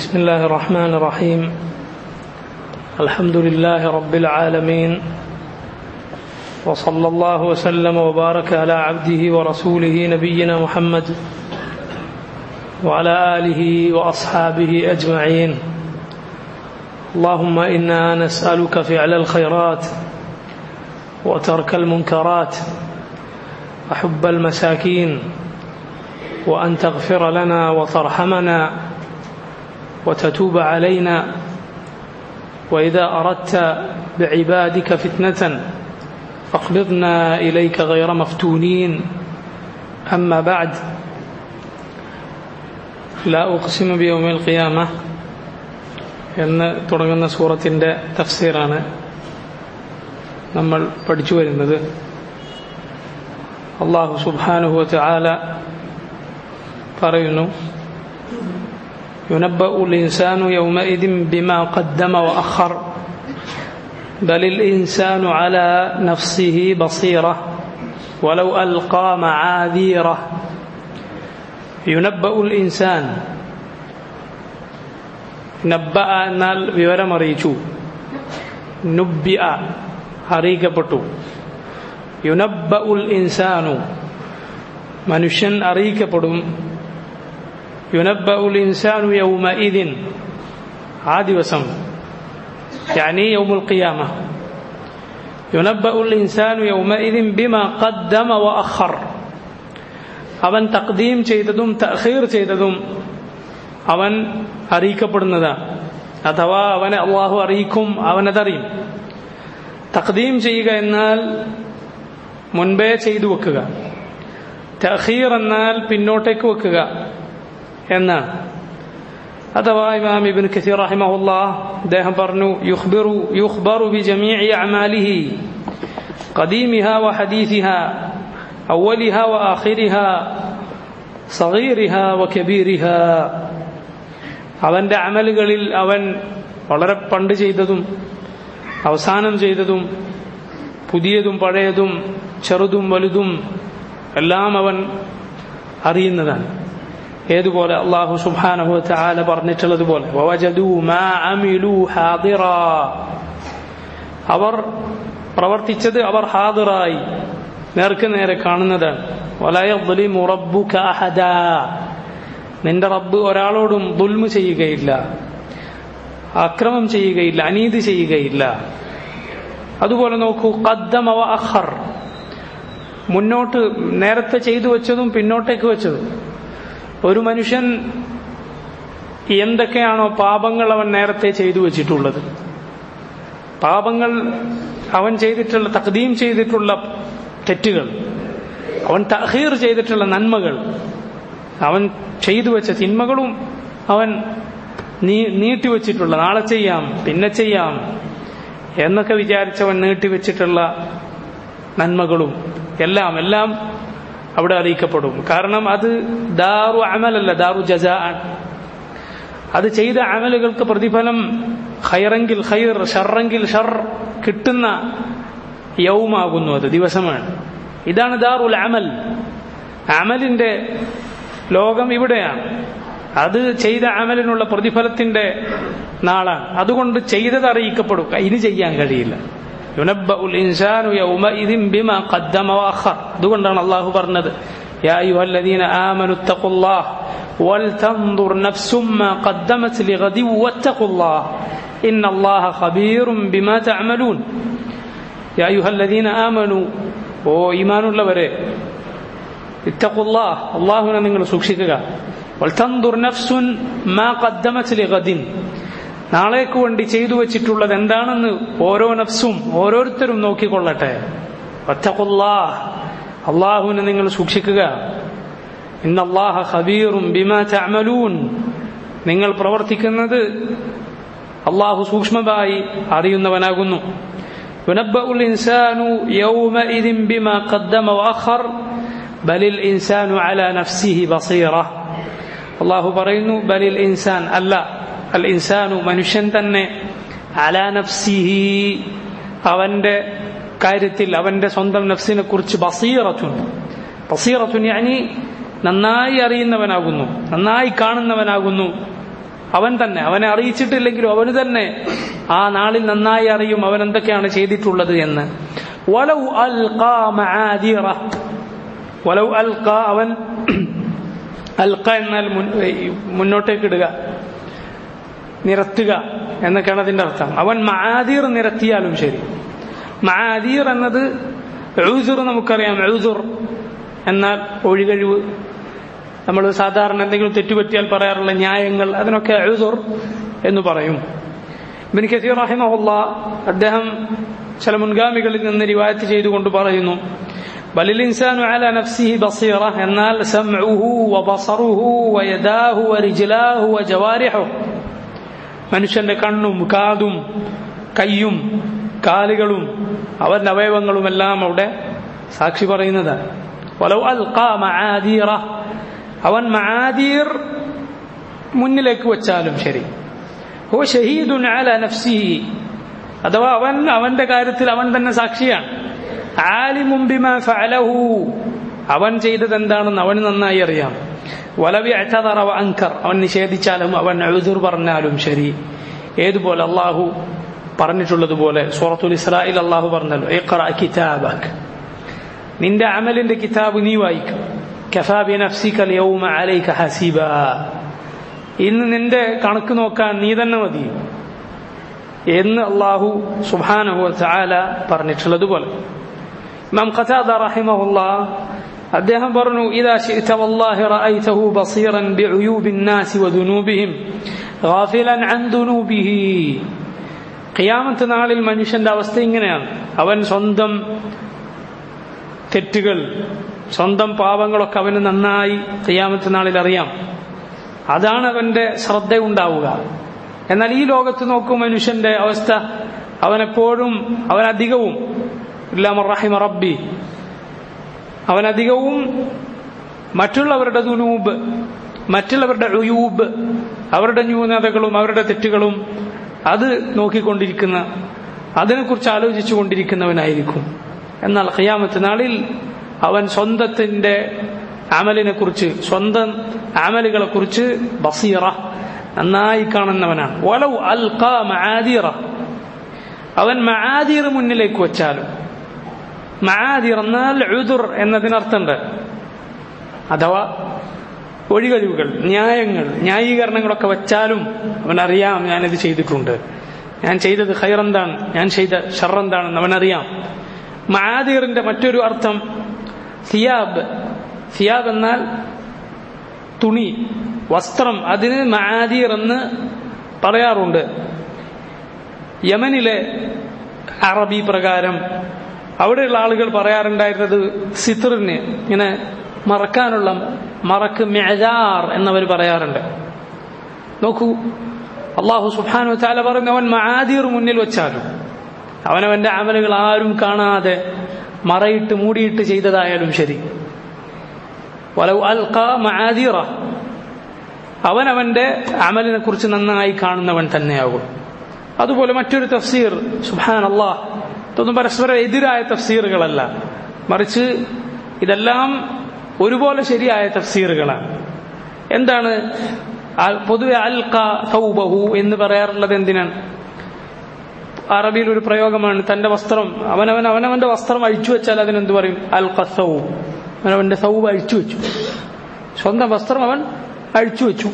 بسم الله الرحمن الرحيم الحمد لله رب العالمين وصلى الله وسلم وبارك على عبده ورسوله نبينا محمد وعلى اله واصحابه اجمعين اللهم انا نسالك فعل الخيرات وترك المنكرات وحب المساكين وان تغفر لنا وترحمنا وتتوب علينا واذا اردت بعبادك فتنه فاقبضنا اليك غير مفتونين اما بعد لا اقسم بيوم القيامه എന്ന് തുടങ്ങുന്ന സൂറത്തിൻ്റെ തഫ്സീറാണ് നമ്മൾ പഠിച്ചു വരുന്നത് അള്ളാഹു സുബാനുഹുവത്ത് ആല പറയുന്നു ينبأ الإنسان يومئذ بما قدم وأخر بل الإنسان على نفسه بصيرة ولو ألقى معاذيره ينبأ الإنسان നബ്ബ എന്നാൽ വിവരമറിയിച്ചു നുബ്ബിഅ അറിയിക്കപ്പെട്ടു യുനബ്ബ ഉൽ ഇൻസാനു മനുഷ്യൻ അറിയിക്കപ്പെടും യുനബ്ബ ഉൽ ഇൻസാനു യൗമ ഇതിൻ ആ ദിവസം يعني يوم القيامة ينبأ الإنسان يومئذ بما قدم وأخر അവൻ തക്ദീം ചെയ്തതും തഖീർ ചെയ്തതും അവൻ അറിയിക്കപ്പെടുന്നതാണ് അഥവാ അവനെ അള്ളാഹു അറിയിക്കും അവനതറിയും തഖദീം ചെയ്യുക എന്നാൽ മുൻപേ ചെയ്തു വെക്കുക തഖീർ എന്നാൽ പിന്നോട്ടേക്ക് വെക്കുക എന്നാണ് അഥവാ ഇമാം ഇബിൻ കസീർ റഹിമഹുല്ല അദ്ദേഹം പറഞ്ഞു യുഖ്ബിറു യുഖ്ബറു ബി ജമീഇ അമാലിഹി ഖദീമിഹ വ ഹദീസിഹ അവലിഹ വ ആഖിരിഹ സഗീറിഹ വ കബീരിഹ അവന്റെ അമലുകളിൽ അവൻ വളരെ പണ്ട് ചെയ്തതും അവസാനം ചെയ്തതും പുതിയതും പഴയതും ചെറുതും വലുതും എല്ലാം അവൻ അറിയുന്നതാണ് ഏതുപോലെ അള്ളാഹു സുബാനഹു ആല പറഞ്ഞിട്ടുള്ളതുപോലെ അവർ പ്രവർത്തിച്ചത് അവർ ഹാദിറായി നേർക്ക് നേരെ കാണുന്നതാണ് നിന്റെ റബ്ബ് ഒരാളോടും ദുൽമു ചെയ്യുകയില്ല അക്രമം ചെയ്യുകയില്ല അനീതി ചെയ്യുകയില്ല അതുപോലെ നോക്കൂ കദ്ദമ അഖർ മുന്നോട്ട് നേരത്തെ ചെയ്തു വെച്ചതും പിന്നോട്ടേക്ക് വെച്ചതും ഒരു മനുഷ്യൻ എന്തൊക്കെയാണോ പാപങ്ങൾ അവൻ നേരത്തെ ചെയ്തു വെച്ചിട്ടുള്ളത് പാപങ്ങൾ അവൻ ചെയ്തിട്ടുള്ള തക്തീം ചെയ്തിട്ടുള്ള തെറ്റുകൾ അവൻ തഹീർ ചെയ്തിട്ടുള്ള നന്മകൾ അവൻ ചെയ്തു വെച്ച തിന്മകളും അവൻ നീ നീട്ടിവെച്ചിട്ടുള്ള നാളെ ചെയ്യാം പിന്നെ ചെയ്യാം എന്നൊക്കെ വിചാരിച്ചവൻ നീട്ടിവെച്ചിട്ടുള്ള നന്മകളും എല്ലാം എല്ലാം അവിടെ അറിയിക്കപ്പെടും കാരണം അത് ദാറു അമലല്ല ദാറു ജസ അത് ചെയ്ത അമലുകൾക്ക് പ്രതിഫലം ഖൈറെങ്കിൽ ഖൈർ ഷർറെങ്കിൽ ഷർ കിട്ടുന്ന യൗമാകുന്നു അത് ദിവസമാണ് ഇതാണ് ദാറുൽ അമൽ അമലിന്റെ ലോകം ഇവിടെയാണ് അത് ചെയ്ത അമലിനുള്ള പ്രതിഫലത്തിന്റെ നാളാണ് അതുകൊണ്ട് ചെയ്തത് അറിയിക്കപ്പെടും ഇനി ചെയ്യാൻ കഴിയില്ല അതുകൊണ്ടാണ് അള്ളാഹു പറഞ്ഞത് ഓ ഈമാനുള്ളവരെ അള്ളാഹുവിനെ നിങ്ങൾ സൂക്ഷിക്കുക നാളേക്ക് വേണ്ടി ചെയ്തു വെച്ചിട്ടുള്ളത് എന്താണെന്ന് ഓരോ നഫ്സും ഓരോരുത്തരും നോക്കിക്കൊള്ളട്ടെ ഒറ്റക്കൊല്ലാ അള്ളാഹുവിനെ നിങ്ങൾ സൂക്ഷിക്കുക ഇന്നല്ലാഹ ഖബീറും ബിമാ തഅമലൂൻ നിങ്ങൾ പ്രവർത്തിക്കുന്നത് അള്ളാഹു സൂക്ഷ്മമായി അറിയുന്നവനാകുന്നു ينبأ الإنسان يومئذ بما قدم وأخر بل الإنسان على نفسه بصيرة الله പറയുന്നു بل الإنسان അല്ല الإنسان മനുഷ്യൻ തന്നെ على نفسه അവന്റെ കാര്യത്തിൽ അവന്റെ സ്വന്തം നഫ്സിനെ കുറിച്ച് ബസീറത്തുൻ ബസീറത്തുൻ യാനി നന്നായി അറിയുന്നവനാകുന്നു നന്നായി കാണുന്നവനാകുന്നു അവൻ തന്നെ അവനെ അറിയിച്ചിട്ടില്ലെങ്കിലും അവന് തന്നെ ആ നാളിൽ നന്നായി അറിയും അവൻ എന്തൊക്കെയാണ് ചെയ്തിട്ടുള്ളത് എന്ന് വലൗ അൽഖാ മആദീറ വലൗ അൽഖ അവൻ അൽഖ എന്നാൽ മുൻ- മുന്നോട്ടേക്ക് ഇടുക നിരത്തുക എന്നൊക്കെയാണ് അതിന്റെ അർത്ഥം അവൻ മആദീർ നിരത്തിയാലും ശരി മആദീർ എന്നത് എഴുസുർ നമുക്കറിയാം എഴുസുർ എന്നാൽ ഒഴികഴിവ് നമ്മൾ സാധാരണ എന്തെങ്കിലും തെറ്റുപറ്റിയാൽ പറയാറുള്ള ന്യായങ്ങൾ അതിനൊക്കെ എഴുസുർ എന്ന് പറയും ഇബിൻ കസീർ റഹിമഹുല്ല അദ്ദേഹം ചില മുൻഗാമികളിൽ നിന്ന് റിവായത്ത് ചെയ്തുകൊണ്ട് പറയുന്നു ബലിൽ ഇൻസാനു അല നഫ്സിഹി ബസീറ എന്നാൽ സംഉഹു വബസറുഹു വയദാഹു വരിജ്ലാഹു വജവാരിഹു മനുഷ്യന്റെ കണ്ണും കാതും കയ്യും കാലുകളും അവന്റെ അവയവങ്ങളുമെല്ലാം അവിടെ സാക്ഷി പറയുന്നതാണ് വലൗ അൽഖാ മആദീറ അവൻ മആദീർ മുന്നിലേക്ക് വെച്ചാലും ശരി ഹോ ഷഹീദുൻ അല നഫ്സിഹി അഥവാ അവൻ അവന്റെ കാര്യത്തിൽ അവൻ തന്നെ സാക്ഷിയാണ് ആലിമും ബിമാ ഫഅലഹു അവൻ ചെയ്തത് എന്താണെന്ന് അവന് നന്നായി അറിയാം വലവി അറ്റതറ അങ്കർ അവൻ നിഷേധിച്ചാലും അവൻ എഴുതുർ പറഞ്ഞാലും ശരി ഏതുപോലെ അള്ളാഹു പറഞ്ഞിട്ടുള്ളതുപോലെ സൂറത്തുൽ ഇസ്രായിൽ അള്ളാഹു പറഞ്ഞല്ലോ ഇഖ്റ കിതാബക് നിന്റെ അമലിന്റെ കിതാബ് നീ വായിക്കും കഫാ ബി നഫ്സിക യൗമ അലൈക ഹസീബ ഇന്ന് നിന്റെ കണക്ക് നോക്കാൻ നീ തന്നെ മതി എന്ന് അള്ളാഹു സുബ്ഹാനഹു വതആല പറഞ്ഞിട്ടുള്ളതുപോലെ ഇമാം ഖതാദ റഹിമഹുല്ലാ അദ്ദേഹം പറഞ്ഞു ഇദാ ശിഅത വല്ലാഹി റഅയ്തഹു ബസീറൻ ബിഉയൂബിൻ നാസി വദുനൂബിഹിം ഗാഫിലൻ അൻ ദുനൂബിഹി ഖിയാമത്ത് നാളിൽ മനുഷ്യന്റെ അവസ്ഥ ഇങ്ങനെയാണ് അവൻ സ്വന്തം തെറ്റുകൾ സ്വന്തം പാപങ്ങളൊക്കെ അവന് നന്നായി ഖിയാമത്ത് നാളിൽ അറിയാം അതാണ് അവന്റെ ശ്രദ്ധ ഉണ്ടാവുക എന്നാൽ ഈ ലോകത്ത് നോക്കൂ മനുഷ്യന്റെ അവസ്ഥ അവനെപ്പോഴും അവനധികവും ഇല്ലാമറഹിമ റബ്ബി അവനധികവും മറ്റുള്ളവരുടെ ദുനൂബ് മറ്റുള്ളവരുടെ ഉയൂബ് അവരുടെ ന്യൂനതകളും അവരുടെ തെറ്റുകളും അത് നോക്കിക്കൊണ്ടിരിക്കുന്ന അതിനെക്കുറിച്ച് ആലോചിച്ചു കൊണ്ടിരിക്കുന്നവനായിരിക്കും എന്നാൽ ഖിയാമത്ത് നാളിൽ അവൻ സ്വന്തത്തിന്റെ അമലിനെ കുറിച്ച് സ്വന്തം അമലുകളെ കുറിച്ച് ബസീറ നന്നായി കാണുന്നവനാണ് വലൗ അൽഖാ മആദീറ അവൻ മആദീർ മുന്നിലേക്ക് വെച്ചാലും മആദീർ എന്നാൽ ഉദുർ എന്നതിനർത്ഥമുണ്ട് അഥവാ ഒഴികഴിവുകൾ ന്യായങ്ങൾ ന്യായീകരണങ്ങളൊക്കെ വെച്ചാലും അവനറിയാം ഞാനിത് ചെയ്തിട്ടുണ്ട് ഞാൻ ചെയ്തത് ഖൈറെന്താണ് ഞാൻ ചെയ്ത ഷറെന്താണെന്ന് അവനറിയാം മആദീറിന്റെ മറ്റൊരു അർത്ഥം സിയാബ് സിയാബ് എന്നാൽ തുണി വസ്ത്രം അതിന് മആദീർ എന്ന് പറയാറുണ്ട് യമനിലെ അറബി പ്രകാരം അവിടെയുള്ള ആളുകൾ പറയാറുണ്ടായിരുന്നത് സിത്തറിന് ഇങ്ങനെ മറക്കാനുള്ള മറക്ക് മെജാർ എന്നവർ പറയാറുണ്ട് നോക്കൂ അള്ളാഹു സുബാനു താല പറയുന്നവൻ മഹാദീർ മുന്നിൽ വെച്ചാലും അവനവന്റെ അമലുകൾ ആരും കാണാതെ മറയിട്ട് മൂടിയിട്ട് ചെയ്തതായാലും ശരി വലൗ അൽഖ മഹാദീറ അവൻ അവന്റെ അമലിനെ കുറിച്ച് നന്നായി കാണുന്നവൻ തന്നെയാകും അതുപോലെ മറ്റൊരു തഫ്സീർ സുഹാൻ അള്ളാഹ് ഇതൊന്നും പരസ്പരം എതിരായ തഫ്സീറുകളല്ല മറിച്ച് ഇതെല്ലാം ഒരുപോലെ ശരിയായ തഫ്സീറുകളാണ് എന്താണ് പൊതുവെ അൽഖ സൗബഹു എന്ന് പറയാറുള്ളത് എന്തിനാണ് അറബിയിൽ ഒരു പ്രയോഗമാണ് തന്റെ വസ്ത്രം അവനവൻ അവനവന്റെ വസ്ത്രം അഴിച്ചു വെച്ചാൽ അതിനെന്ത് പറയും അൽ ഖസൗ അവനവന്റെ സൗബ് അഴിച്ചു വെച്ചു സ്വന്തം വസ്ത്രം അവൻ അഴിച്ചു വെച്ചു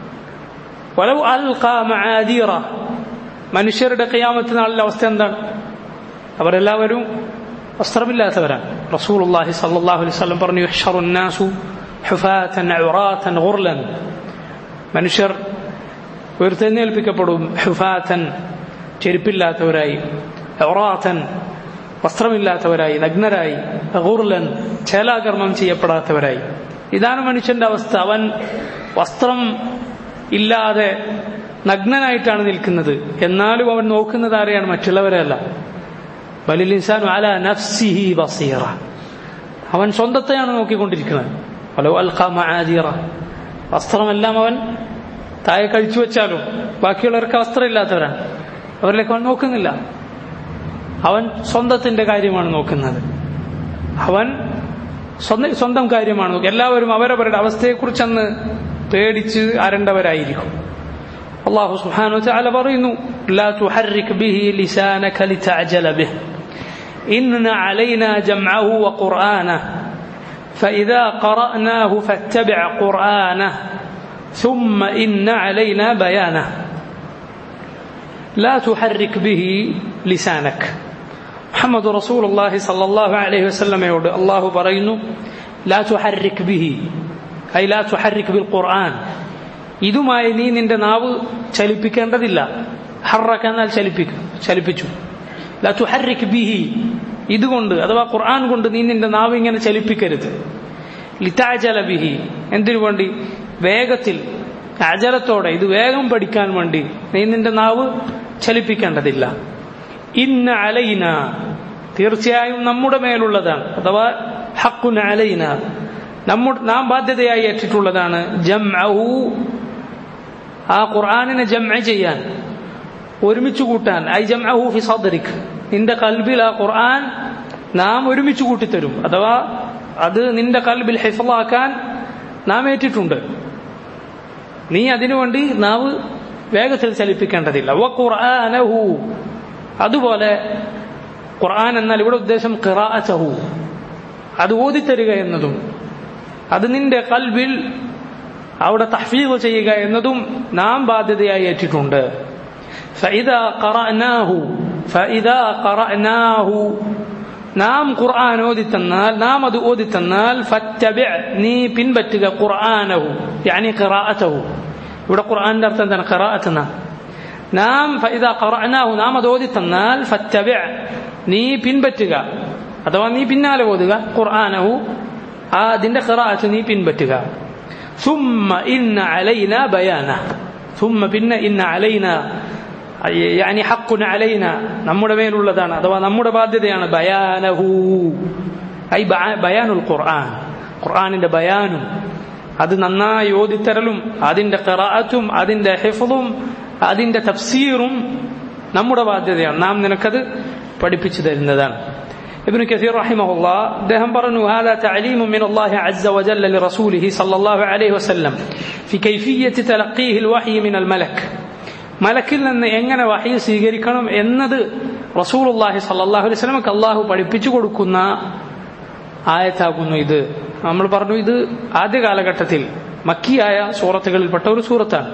വലവ് അൽഖ മആദീറ മനുഷ്യരുടെ ഖിയാമത്ത് നാളിലെ അവസ്ഥ എന്താണ് അവരെല്ലാവരും വസ്ത്രമില്ലാത്തവരാണ് റസൂലുള്ളാഹി സല്ലല്ലാഹു അലൈഹി വസല്ലം പറഞ്ഞു യഹ്ശറു നാസു ഹുഫാതൻ ഉറാതൻ ഗുർലൻ മനുഷ്യർ ഉയർത്തെഴുന്നേൽപ്പിക്കപ്പെടും ഹുഫാതൻ ചെരുപ്പില്ലാത്തവരായി ഉറാതൻ വസ്ത്രമില്ലാത്തവരായി നഗ്നരായി ഗുർലൻ ചേലാകർമ്മം ചെയ്യപ്പെടാത്തവരായി ഇതാണ് മനുഷ്യന്റെ അവസ്ഥ അവൻ വസ്ത്രം ഇല്ലാതെ നഗ്നനായിട്ടാണ് നിൽക്കുന്നത് എന്നാലും അവൻ നോക്കുന്നത് ആരെയാണ് മറ്റുള്ളവരെയല്ല ബലിൽ ഇൻസാൻ അല നഫ്സിഹി ബസീറ അവൻ സ്വന്തത്തെയാണ് നോക്കിക്കൊണ്ടിരിക്കുന്നത് ഹലോ അൽഖ മആദീറ വസ്ത്രമെല്ലാം അവൻ താഴെ കഴിച്ചു വെച്ചാലും ബാക്കിയുള്ളവർക്ക് വസ്ത്രമില്ലാത്തവരാണ് അവരിലേക്ക് അവൻ നോക്കുന്നില്ല അവൻ സ്വന്തത്തിന്റെ കാര്യമാണ് നോക്കുന്നത് അവൻ സ്വന്തം സ്വന്തം കാര്യമാണ് നോക്കുക എല്ലാവരും അവരവരുടെ അവസ്ഥയെക്കുറിച്ചന്ന് പേടിച്ച് അരണ്ടവരായിരിക്കും അള്ളാഹു സുബ്ഹാനഹു വതആല പറയുന്നു ലാ തുഹർരിക് ബിഹി ലിസാനക ലിതഅജല ബിഹി ഇന്ന അലൈനാ ജംഅഹു വഖുർആനഹു فإذا قرأناه فاتبع قرآنه ثم إن علينا بيانه لا تحرك به لسانك محمد رسول الله صلى الله عليه وسلم يقول الله برينه لا تحرك به أي لا تحرك بالقرآن ഇതുമായി നീ നിന്റെ നാവ് ചലിപ്പിക്കേണ്ടതില്ല ഹറക്ക എന്നാൽ ചലിപ്പിക്കും ചലിപ്പിച്ചു ലാ തുഹറിക് ബിഹി ഇതുകൊണ്ട് അഥവാ ഖുർആൻ കൊണ്ട് നീ നിന്റെ നാവ് ഇങ്ങനെ ചലിപ്പിക്കരുത് ലിതാജല ബിഹി എന്തിനു വേണ്ടി വേഗത്തിൽ അജലത്തോടെ ഇത് വേഗം പഠിക്കാൻ വേണ്ടി നീ നിന്റെ നാവ് ചലിപ്പിക്കേണ്ടതില്ല ഇന്ന അലൈന തീർച്ചയായും നമ്മുടെ മേലുള്ളതാണ് അഥവാ ഹക്കുൻ അലൈന നമ്മുടെ നാം ബാധ്യതയായി ഏറ്റിട്ടുള്ളതാണ് ജം ആ ഖുർആാനിനെ ജംഅ ചെയ്യാൻ ഒരുമിച്ച് കൂട്ടാൻ ഐ ജം ഫി സദരിക് നിന്റെ കൽബിൽ ആ ഖുർആൻ നാം ഒരുമിച്ച് കൂട്ടിത്തരും അഥവാ അത് നിന്റെ കൽബിൽ ഹിഫലാക്കാൻ നാം ഏറ്റിട്ടുണ്ട് നീ അതിനുവേണ്ടി നാവ് വേഗത്തിൽ ചലിപ്പിക്കേണ്ടതില്ല വ ഖുർആനഹു അതുപോലെ ഖുർആൻ എന്നാൽ ഇവിടെ ഉദ്ദേശം ഖിറാഅതഹു അത് ഓതിത്തരിക എന്നതും അത് നിന്റെ കൽബിൽ അവിടെ തഹ്ഫീദ് ചെയ്യുക എന്നതും നാം ബാധ്യതയായി ഏറ്റിട്ടുണ്ട് فإذا قرأناه فإذا قرأناه നാം ഖുർആൻ ഓതി തന്നാൽ നാം അത് ഓതി തന്നാൽ ഫറ്റബിഅ നീ പിൻപറ്റുക ഖുർആനഹു യാനി ഖിറാഅതഹു ഇവിടെ ഖുർആന്റെ അർത്ഥം എന്താണ് ഖിറാഅത്ത് എന്നാണ് നാം ഫഇദ ഖറഅനാഹു നാം അത് ഓതി തന്നാൽ ഫറ്റബിഅ നീ പിൻപറ്റുക അഥവാ നീ പിന്നാലെ ഓതുക ഖുർആനഹു ആ അതിന്റെ ഖിറാഅത്ത് നീ പിൻപറ്റുക ثم إن علينا بيانه ثم പിന്നെ إن علينا يعني حق علينا നമ്മുടെ മേലുള്ളതാണ് അഥവാ നമ്മുടെ ബാധ്യതയാണ് ബയാനഹു ഐ ബയാനുൽ ഖുർആൻ ഖുർആനിന്റെ ബയാനും അത് നന്നായി ഓതിത്തരലും അതിന്റെ ഖിറാഅത്തും അതിന്റെ ഹിഫ്ളും അതിന്റെ തഫ്സീറും നമ്മുടെ ബാധ്യതയാണ് നാം നിനക്കത് പഠിപ്പിച്ചു തരുന്നതാണ് ابن كثير رحمه الله دهم برنوا هذا تعليم من الله عز وجل لرسوله صلى الله عليه وسلم في كيفية تلقيه الوحي من الملك മലക്കിൽ നിന്ന് എങ്ങനെ വഹി സ്വീകരിക്കണം എന്നത് റസൂലുള്ളാഹി സല്ലല്ലാഹു അലൈഹി വസല്ലമക്ക് അള്ളാഹു പഠിപ്പിച്ചു കൊടുക്കുന്ന ആയത്താകുന്നു ഇത് നമ്മൾ പറഞ്ഞു ഇത് ആദ്യ കാലഘട്ടത്തിൽ മക്കിയായ സൂറത്തുകളിൽപ്പെട്ട ഒരു സൂറത്താണ്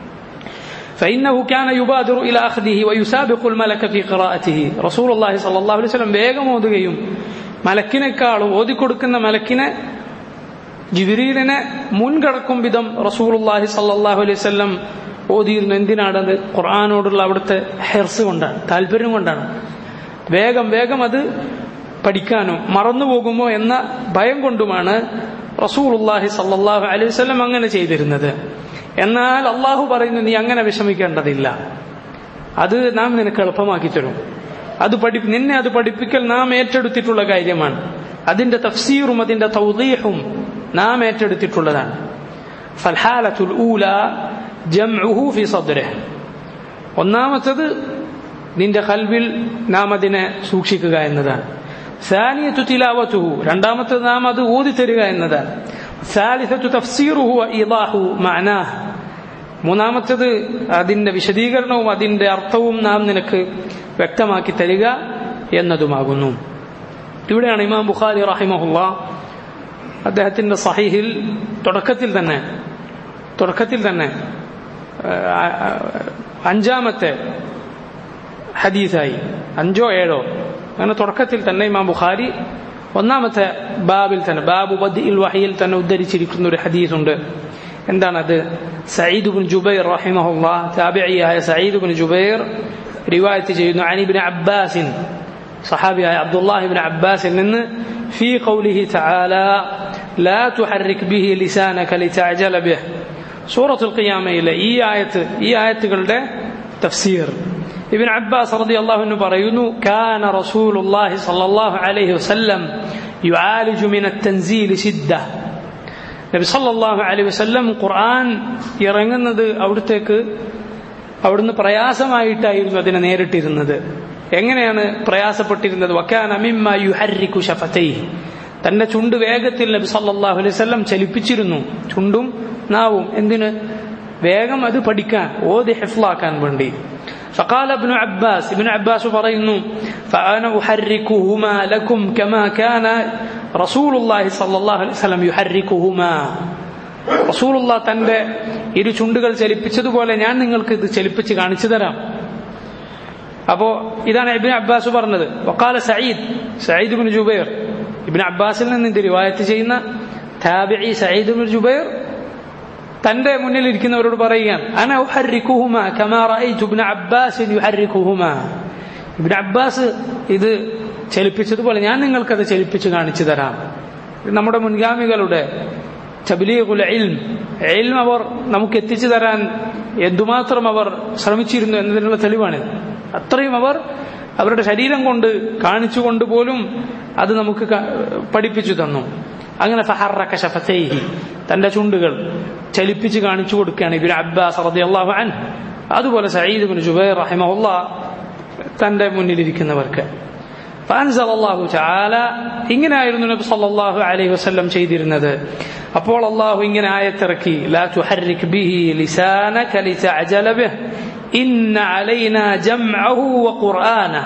فإنه كان يبادر إلى أخذه ويسابق الملك في قراءته رسول الله صلى الله عليه وسلم വേഗം ഓതുകയും മലക്കിനേക്കാളും ഓതിക്കൊടുക്കുന്ന മലക്കിനെ ജിബിരീലിനെ മുൻകടക്കും വിധം റസൂലുള്ളാഹി സല്ലല്ലാഹു അലൈഹി വസല്ലം ഓതിയിരുന്നു എന്തിനാണത് ഖുർആാനോടുള്ള അവിടുത്തെ ഹെർസ് കൊണ്ടാണ് താല്പര്യം കൊണ്ടാണ് വേഗം വേഗം അത് പഠിക്കാനും മറന്നുപോകുമോ എന്ന ഭയം കൊണ്ടുമാണ് റസൂലുള്ളാഹി സല്ലല്ലാഹു അലൈഹി വസല്ലം അങ്ങനെ ചെയ്തിരുന്നത് എന്നാൽ അള്ളാഹു പറയുന്നു നീ അങ്ങനെ വിഷമിക്കേണ്ടതില്ല അത് നാം നിനക്ക് എളുപ്പമാക്കി തരും അത് പഠി നിന്നെ അത് പഠിപ്പിക്കൽ നാം ഏറ്റെടുത്തിട്ടുള്ള കാര്യമാണ് അതിന്റെ തഫ്സീറും അതിന്റെ തൗദീഹും നാം ഏറ്റെടുത്തിട്ടുള്ളതാണ് ഫൽഹാലത്തുൽ ഊല ജംഉഹു ഫി സദ്രിഹ് ഒന്നാമത്തത് നിന്റെ കൽവിൽ നാം അതിനെ സൂക്ഷിക്കുക എന്നതാണ് സാനിയത്തു തിലാവത്തുഹു രണ്ടാമത്തത് നാം അത് ഊതിത്തരിക എന്നതാണ് സാലിസത്തു തഫ്സീറുഹു ഇദാഹു മഅനാഹ് മൂന്നാമത്തത് അതിന്റെ വിശദീകരണവും അതിന്റെ അർത്ഥവും നാം നിനക്ക് വ്യക്തമാക്കി തരിക എന്നതുമാകുന്നു ഇവിടെയാണ് ഇമാം ബുഖാരി റഹിമഹുല്ല അദ്ദേഹത്തിന്റെ സഹീഹിൽ തുടക്കത്തിൽ തന്നെ തുടക്കത്തിൽ തന്നെ അഞ്ചാമത്തെ ഹദീസായി അഞ്ചോ ഏഴോ അങ്ങനെ തുടക്കത്തിൽ തന്നെ ഇമാം ബുഖാരി ഒന്നാമത്തെ ബാബിൽ തന്നെ ബാബു ബദ്ഇൽ വഹിയിൽ തന്നെ ഉദ്ധരിച്ചിരിക്കുന്ന ഒരു ഹദീസ് ഉണ്ട് എന്താണത് സയ്യിദ് ബിൻ ജുബൈർ റഹിമഹുല്ല താബിഇയായ സയ്യിദ് ബിൻ ജുബൈർ റിവായത്ത് ചെയ്യുന്നു അനിബിൻ അബ്ബാസിൻ സഹാബിയായ അബ്ദുല്ലാഹി ബിൻ അബ്ബാസിൽ നിന്ന് في قوله تعالى لا تحرك به لسانك لتعجل به സൂറത്തുൽ ഖിയാമയിലെ ഈ ആയത്ത് ഈ ആയത്തുകളുടെ തഫ്സീർ ഇബിൻ അബ്ബാസ് റളിയല്ലാഹു അൻഹു പറയുന്നു കാന റസൂലുള്ളാഹി സ്വല്ലല്ലാഹു അലൈഹി വസല്ലം യുആലിജു മിന التنزيل ശിദ്ദ നബി സല്ലല്ലാഹു അലൈഹി വസല്ലം ഖുർആൻ ഇറങ്ങുന്നത് അവിടത്തേക്ക് അവിടുന്ന് പ്രയാസമായിട്ടായിരുന്നു അതിനെ നേരിട്ടിരുന്നത് എങ്ങനെയാണ് പ്രയാസപ്പെട്ടിരുന്നത് വക്കാന മിമ്മ യുഹർരിക്കു ഷഫതൈഹി തന്റെ ചുണ്ട് വേഗത്തിൽ നബി സല്ലല്ലാഹു അലൈഹി വസല്ലം ചലിപ്പിച്ചിരുന്നു ചുണ്ടും നാവും എന്തിന് വേഗം അത് പഠിക്കാൻ ഓതി ഹിഫ്ലാക്കാൻ വേണ്ടി فقال ابن عباس ابن عباس പറയുന്നു فأنا أحركهما لكم كما كان رسول الله صلى الله عليه وسلم يحركهما റസൂലുള്ള തന്റെ ഇരു ചുണ്ടുകൾ ചലിപ്പിച്ചതുപോലെ ഞാൻ നിങ്ങൾക്ക് ഇത് ചലിപ്പിച്ച് കാണിച്ചു തരാം അപ്പോ ഇതാണ് ഇബിൻ അബ്ബാസ് പറഞ്ഞത് വക്കാല Sayyid Sayyid bin Jubair ibn അബ്ബാസിൽ നിന്ന് ഇത് റിവായത്ത് ചെയ്യുന്ന താബിഇ സയ്യിദ് ബിൻ ജുബൈർ തന്റെ മുന്നിൽ ഇരിക്കുന്നവരോട് പറയുകയാണ് അന ഉഹർരിക്കുഹുമ കമാ റഅയ്തു ഇബ്നു അബ്ബാസ് യുഹർരിക്കുഹുമ ഇബ്നു അബ്ബാസ് ഇത് ചലിപ്പിച്ചതുപോലെ ഞാൻ നിങ്ങൾക്കത് ചലിപ്പിച്ച് കാണിച്ചു തരാം ഇത് നമ്മുടെ മുൻഗാമികളുടെ തബ്ലീഗുൽ ഇൽം ഇൽം അവർ നമുക്ക് എത്തിച്ചു തരാൻ എന്തുമാത്രം അവർ ശ്രമിച്ചിരുന്നു എന്നതിനുള്ള തെളിവാണിത് അത്രയും അവർ അവരുടെ ശരീരം കൊണ്ട് കാണിച്ചുകൊണ്ട് പോലും അത് നമുക്ക് ക- പഠിപ്പിച്ചു തന്നു അങ്ങനെ ഫഹറക്ക ഷഫത്തൈഹി തന്റെ ചുണ്ടുകൾ ചലിപ്പിച്ച് കാണിച്ചു കൊടുക്കുകയാണ് ഇബിൻ അബ്ബാസ് റളിയല്ലാഹു അൻഹു അതുപോലെ സഈദ് ബിൻ ജുബൈർ റഹിമഹുല്ലാ തന്റെ മുന്നിലിരിക്കുന്നവർക്ക് فأنزل الله تعالى ഇങ്ങനെയായിരുന്നു നബി സല്ലല്ലാഹു അലൈഹി വസല്ലം ചെയ്തിരുന്നത് അപ്പോൾ അള്ളാഹു ഇങ്ങനെ ആയത്തിറക്കി لا تحرك به لسانك لتعجل به إن علينا جمعه وقرآنه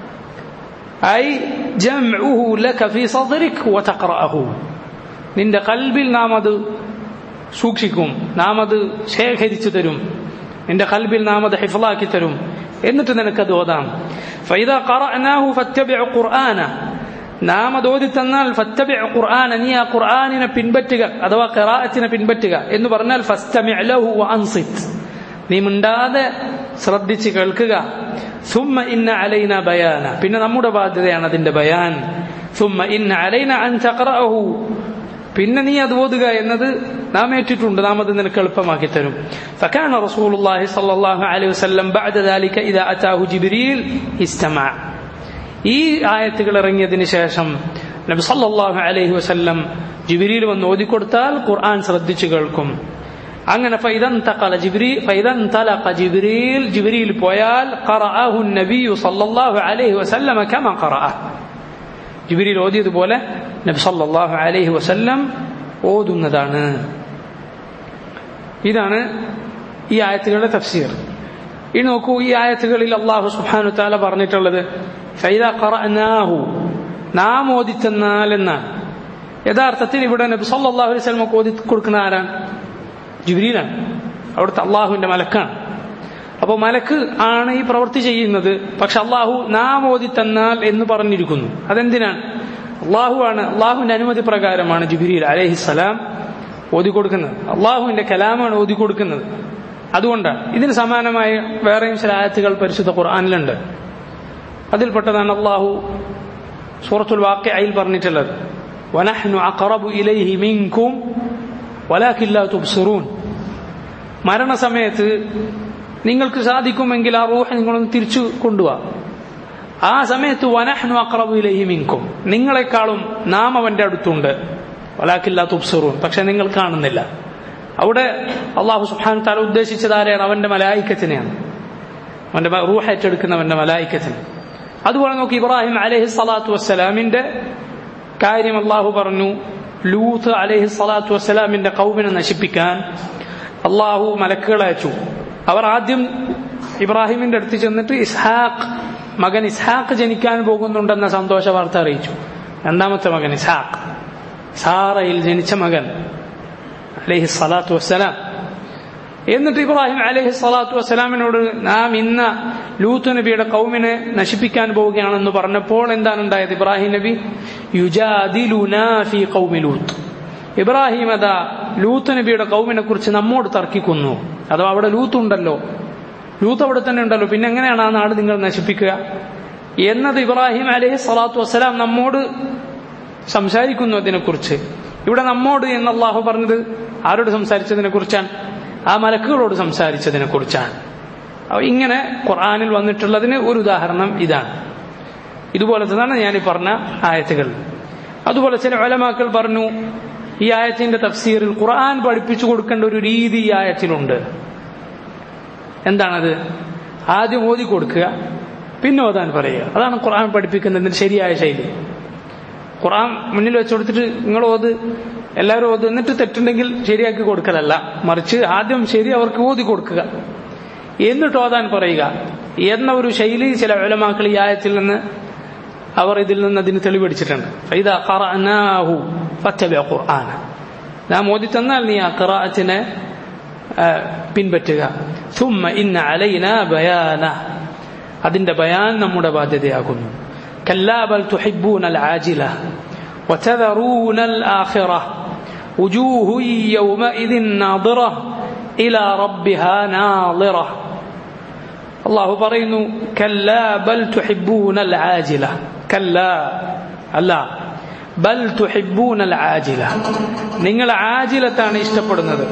أي جمعه لك في صدرك وتقرأه നിന്റെ കൽബിൽ നാം അത് സൂക്ഷിക്കും നാം അത് ശേഖരിച്ചു തരും നിന്റെ കൽബിൽ നാം അത് ഹിഫ്ലാക്കി തരും എന്നിട്ട് നിനക്കത് ഓതാം فإذا قرأناه فاتبع قرآنه നാം അത് ഓതി തന്നാൽ ഫത്തബിഅ ഖുർആന നീ ആ ഖുർആനിനെ പിൻപറ്റുക അഥവാ ഖിറാഅത്തിനെ പിൻപറ്റുക എന്ന് പറഞ്ഞാൽ ഫസ്തമിഅ ലഹു വഅൻസിത് നീ മിണ്ടാതെ ശ്രദ്ധിച്ച് കേൾക്കുക ثم ഇന്ന അലൈന ബയാന പിന്നെ നമ്മുടെ ബാധ്യതയാണ് അതിന്റെ ബയാൻ ثم ഇന്ന അലൈന അൻ തഖറഅഹു പിന്നെ നീ അത് ഓതുക എന്നത് നാം ഏറ്റിട്ടുണ്ട് നാം അത് നിനക്ക് എളുപ്പമാക്കി തരും فكان رسول الله صلى الله عليه وسلم بعد ذلك إذا أتاه جبريل استمع ഈ ആയത്തുകൾ ഇറങ്ങിയതിന് ശേഷം നബി സല്ലല്ലാഹു അലൈഹി വസല്ലം ജിബ്രീൽ വന്ന് ഓതിക്കൊടുത്താൽ ഖുർആൻ ശ്രദ്ധിച്ചു കേൾക്കും അങ്ങനെ ഫൈദൻ തഖല ജിബ്രീ ഫൈദൻ തലഖ ജിബ്രീൽ ജിബ്രീൽ പോയാൽ ഖറഅഹു നബിയു സല്ലല്ലാഹു അലൈഹി വസല്ലം കമാ ഖറഅ ജിബ്രീൽ ഓതിയതുപോലെ നബി സല്ലല്ലാഹു അലൈഹി വസല്ലം ഓതുന്നതാണ് ഇതാണ് ഈ ആയത്തുകളുടെ തഫ്സീർ ഇനി നോക്കൂ ഈ ആയത്തുകളിൽ അള്ളാഹു സുബ്ഹാനഹു തആല പറഞ്ഞിട്ടുള്ളത് ഫൈദ ഖറഅനാഹു നാം ഓതിത്തന്നാൽ എന്നാണ് യഥാർത്ഥത്തിൽ ഇവിടെ നബി സല്ലല്ലാഹു അലൈഹി വസല്ലം ഓതി കൊടുക്കുന്ന ആരാണ് ജിബ്രീലാണ് അവിടുത്തെ അള്ളാഹുവിന്റെ മലക്കാണ് അപ്പോൾ മലക്ക് ആണ് ഈ പ്രവൃത്തി ചെയ്യുന്നത് പക്ഷെ അള്ളാഹു നാം ഓതി തന്നാൽ എന്ന് പറഞ്ഞിരിക്കുന്നു അതെന്തിനാണ് അള്ളാഹു ആണ് അള്ളാഹുവിന്റെ അനുമതി പ്രകാരമാണ് ജിബിരിൽ അലഹിസലാം ഓതി കൊടുക്കുന്നത് അള്ളാഹുവിന്റെ കലാമാണ് ഓതി കൊടുക്കുന്നത് അതുകൊണ്ടാണ് ഇതിന് സമാനമായ വേറെയും ചില ആയത്തുകൾ പരിശുദ്ധ ഖുർആാനിലുണ്ട് അതിൽപ്പെട്ടതാണ് അള്ളാഹു സൂറത്തുൽ വാക്യയിൽ പറഞ്ഞിട്ടുള്ളത് വനഹ്നു അഖറബു ഇലൈഹി മിൻകും വലാകില്ല തുബ്സിറൂൻ മരണസമയത്ത് നിങ്ങൾക്ക് സാധിക്കുമെങ്കിൽ ആ റൂഹ് നിങ്ങളൊന്ന് തിരിച്ചു കൊണ്ടുപോവാ ആ സമയത്ത് വനഹ്നു അഖറബു ഇലൈഹി മിൻകും നിങ്ങളെക്കാളും നാം അവന്റെ അടുത്തുണ്ട് വലാക്കില്ല തുബ്സിറൂൻ പക്ഷെ നിങ്ങൾ കാണുന്നില്ല അവിടെ അള്ളാഹു സുബ്ഹാനഹു താല ഉദ്ദേശിച്ചത് ആരെയാണ് അവന്റെ മലായിക്കത്തിനെയാണ് അവന്റെ റൂഹ് ഏറ്റെടുക്കുന്നവന്റെ മലായിക്കത്തിന് അതുപോലെ നോക്കി ഇബ്രാഹിം അലഹി സ്വലാത്തു വസ്സലാമിന്റെ കാര്യം അള്ളാഹു പറഞ്ഞു ലൂത്ത് അലഹി സ്വലാത്തു വസ്സലാമിന്റെ കൗമിനെ നശിപ്പിക്കാൻ അള്ളാഹു മലക്കുകളെ അയച്ചു അവർ ആദ്യം ഇബ്രാഹിമിന്റെ അടുത്ത് ചെന്നിട്ട് ഇസ്ഹാഖ് മകൻ ഇസ്ഹാഖ് ജനിക്കാൻ പോകുന്നുണ്ടെന്ന സന്തോഷ വാർത്ത അറിയിച്ചു രണ്ടാമത്തെ മകൻ ഇസ്ഹാഖ് സാറയിൽ ജനിച്ച മകൻ അലഹി സ്വലാത്തു വസ്സലാം എന്നിട്ട് ഇബ്രാഹിം അലഹി സ്വലാത്തു വസ്സലാമിനോട് നാം ഇന്ന ലൂത്ത് നബിയുടെ കൗമിനെ നശിപ്പിക്കാൻ പോവുകയാണെന്ന് പറഞ്ഞപ്പോൾ എന്താണ് ഉണ്ടായത് ഇബ്രാഹിം നബി യുജാദിലുനാ ഫീ ഖൗമി ലൂത്ത് ഇബ്രാഹിം അതാ ലൂത്ത് നബിയുടെ കൗമിനെ കുറിച്ച് നമ്മോട് തർക്കിക്കുന്നു അഥവാ അവിടെ ലൂത്ത് ഉണ്ടല്ലോ ലൂത്ത് അവിടെ തന്നെ ഉണ്ടല്ലോ പിന്നെ എങ്ങനെയാണ് ആ നാട് നിങ്ങൾ നശിപ്പിക്കുക എന്നത് ഇബ്രാഹിം അലഹി സ്വലാത്തു വസ്സലാം നമ്മോട് സംസാരിക്കുന്നു അതിനെക്കുറിച്ച് ഇവിടെ നമ്മോട് എന്ന് അള്ളാഹു പറഞ്ഞത് ആരോട് സംസാരിച്ചതിനെ കുറിച്ചാണ് ആ മലക്കുകളോട് സംസാരിച്ചതിനെ കുറിച്ചാണ് ഇങ്ങനെ ഖുർആാനിൽ വന്നിട്ടുള്ളതിന് ഒരു ഉദാഹരണം ഇതാണ് ഇതുപോലത്തതാണ് ഞാൻ ഈ പറഞ്ഞ ആയത്തുകൾ അതുപോലെ ചില ഒലമാക്കൾ പറഞ്ഞു ഈ ആയത്തിന്റെ തഫ്സീറിൽ ഖുർആൻ പഠിപ്പിച്ചു കൊടുക്കേണ്ട ഒരു രീതി ഈ ആയത്തിലുണ്ട് എന്താണത് ആദ്യം ഓതി കൊടുക്കുക പിന്നെ ഓതാൻ പറയുക അതാണ് ഖുർആൻ പഠിപ്പിക്കുന്നതിന് ശരിയായ ശൈലി ഖുർആൻ മുന്നിൽ വെച്ച് കൊടുത്തിട്ട് നിങ്ങൾ ഓത് എല്ലാവരും ഓത് എന്നിട്ട് തെറ്റുണ്ടെങ്കിൽ ശരിയാക്കി കൊടുക്കലല്ല മറിച്ച് ആദ്യം ശരി അവർക്ക് ഓതി കൊടുക്കുക എന്നിട്ട് ഓതാൻ പറയുക എന്ന ഒരു ശൈലി ചില ഉലമാക്കൾ ഈ ആയത്തിൽ നിന്ന് അവർ ഇതിൽ നിന്ന് അതിന് തെളിവെടിച്ചിട്ടുണ്ട് ഫൈദാ ഖറഅനാഹു ഫത്തബിഅ ഖുർആന നാം ഓതി തന്നാൽ നീ ആ ഖിറാഅത്തിനെ പിൻപറ്റുക ثم ഇന്ന അലൈന ബയാന അതിന്റെ ബയാൻ നമ്മുടെ ബാധ്യതയാകുന്നു كلا بل تحبون العاجلة وتذرون الآخرة وجوه يومئذ ناظرة إلى ربها ناظرة الله പറയുന്നു كلا بل تحبون العاجلة كلا അല്ല ബൽ തുഹിബൂൻ അൽ ആജില നിങ്ങൾ ആജിലത്താണ് ഇഷ്ടപ്പെടുന്നത്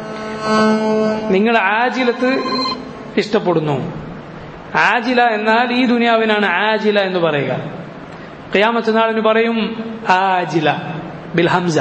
നിങ്ങൾ ആജിലത്ത് ഇഷ്ടപ്പെടുന്നു ആജില എന്നാൽ ഈ ദുനിയാവിനാണ് ആജില എന്ന് പറയുക ഖിയാമത്ത് നാളിന് പറയും ആജില ബിൽ ഹംസ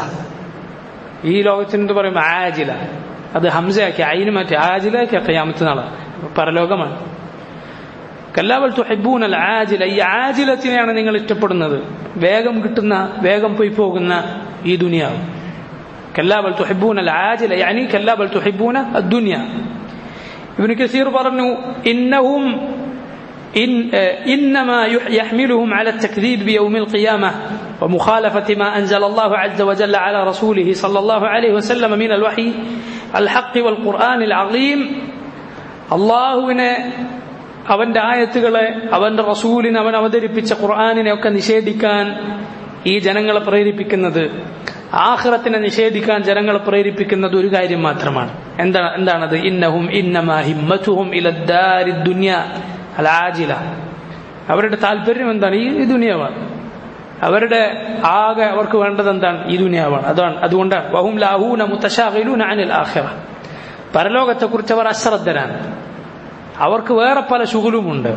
ഈ ലോകത്തിന് പറയും ആജില അത് ഹംസയാക്കി അയിന് മാറ്റി ആജിലാക്കി ഖിയാമത്ത് നാള് പരലോകമാണ് കല്ലാവൽ തുഹിബൂൻ അൽ ആജില ഈ ആജിലത്തിനെയാണ് നിങ്ങൾ ഇഷ്ടപ്പെടുന്നത് വേഗം കിട്ടുന്ന വേഗം പോയി പോകുന്ന ഈ ദുനിയാവ് കല്ലാബൽ തുഹിബൂൻ അൽ ആജില യാനി കല്ലാബൽ തുഹിബൂന അദ്ദുനിയ ഇബ്നു കസീർ പറഞ്ഞു ഇന്നഹും إن إنما يحملهم على التكذيب بيوم القيامة ومخالفة ما أنزل الله عز وجل على رسوله صلى الله عليه وسلم من الوحي الحق والقرآن العظيم الله അവന്റെ ആയത്തുകളെ അവന്റെ റസൂലിനെ അവൻ അവതരിപ്പിച്ച ഖുർആാനിനെ ഒക്കെ നിഷേധിക്കാൻ ഈ ജനങ്ങളെ പ്രേരിപ്പിക്കുന്നത് ആഹ്റത്തിനെ നിഷേധിക്കാൻ ജനങ്ങളെ പ്രേരിപ്പിക്കുന്നത് ഒരു കാര്യം മാത്രമാണ് എന്താ എന്താണത് ഇന്നഹും ഇന്നമാഹിമ്മത്തുഹും ഇലദ്ദാരി ദുനിയ അലാജില അവരുടെ താല്പര്യം എന്താണ് ഈ ദുനിയാവാണ് അവരുടെ ആകെ അവർക്ക് വേണ്ടത് എന്താണ് ഈ ദുനിയാവാണ് അതാണ് അതുകൊണ്ടാണ് വഹും ലാഹൂന മുത്തശാഖിലൂന അനിൽ ആഖിറ പരലോകത്തെക്കുറിച്ച് അവർ അശ്രദ്ധരാണ് അവർക്ക് വേറെ പല ശുഗലുമുണ്ട്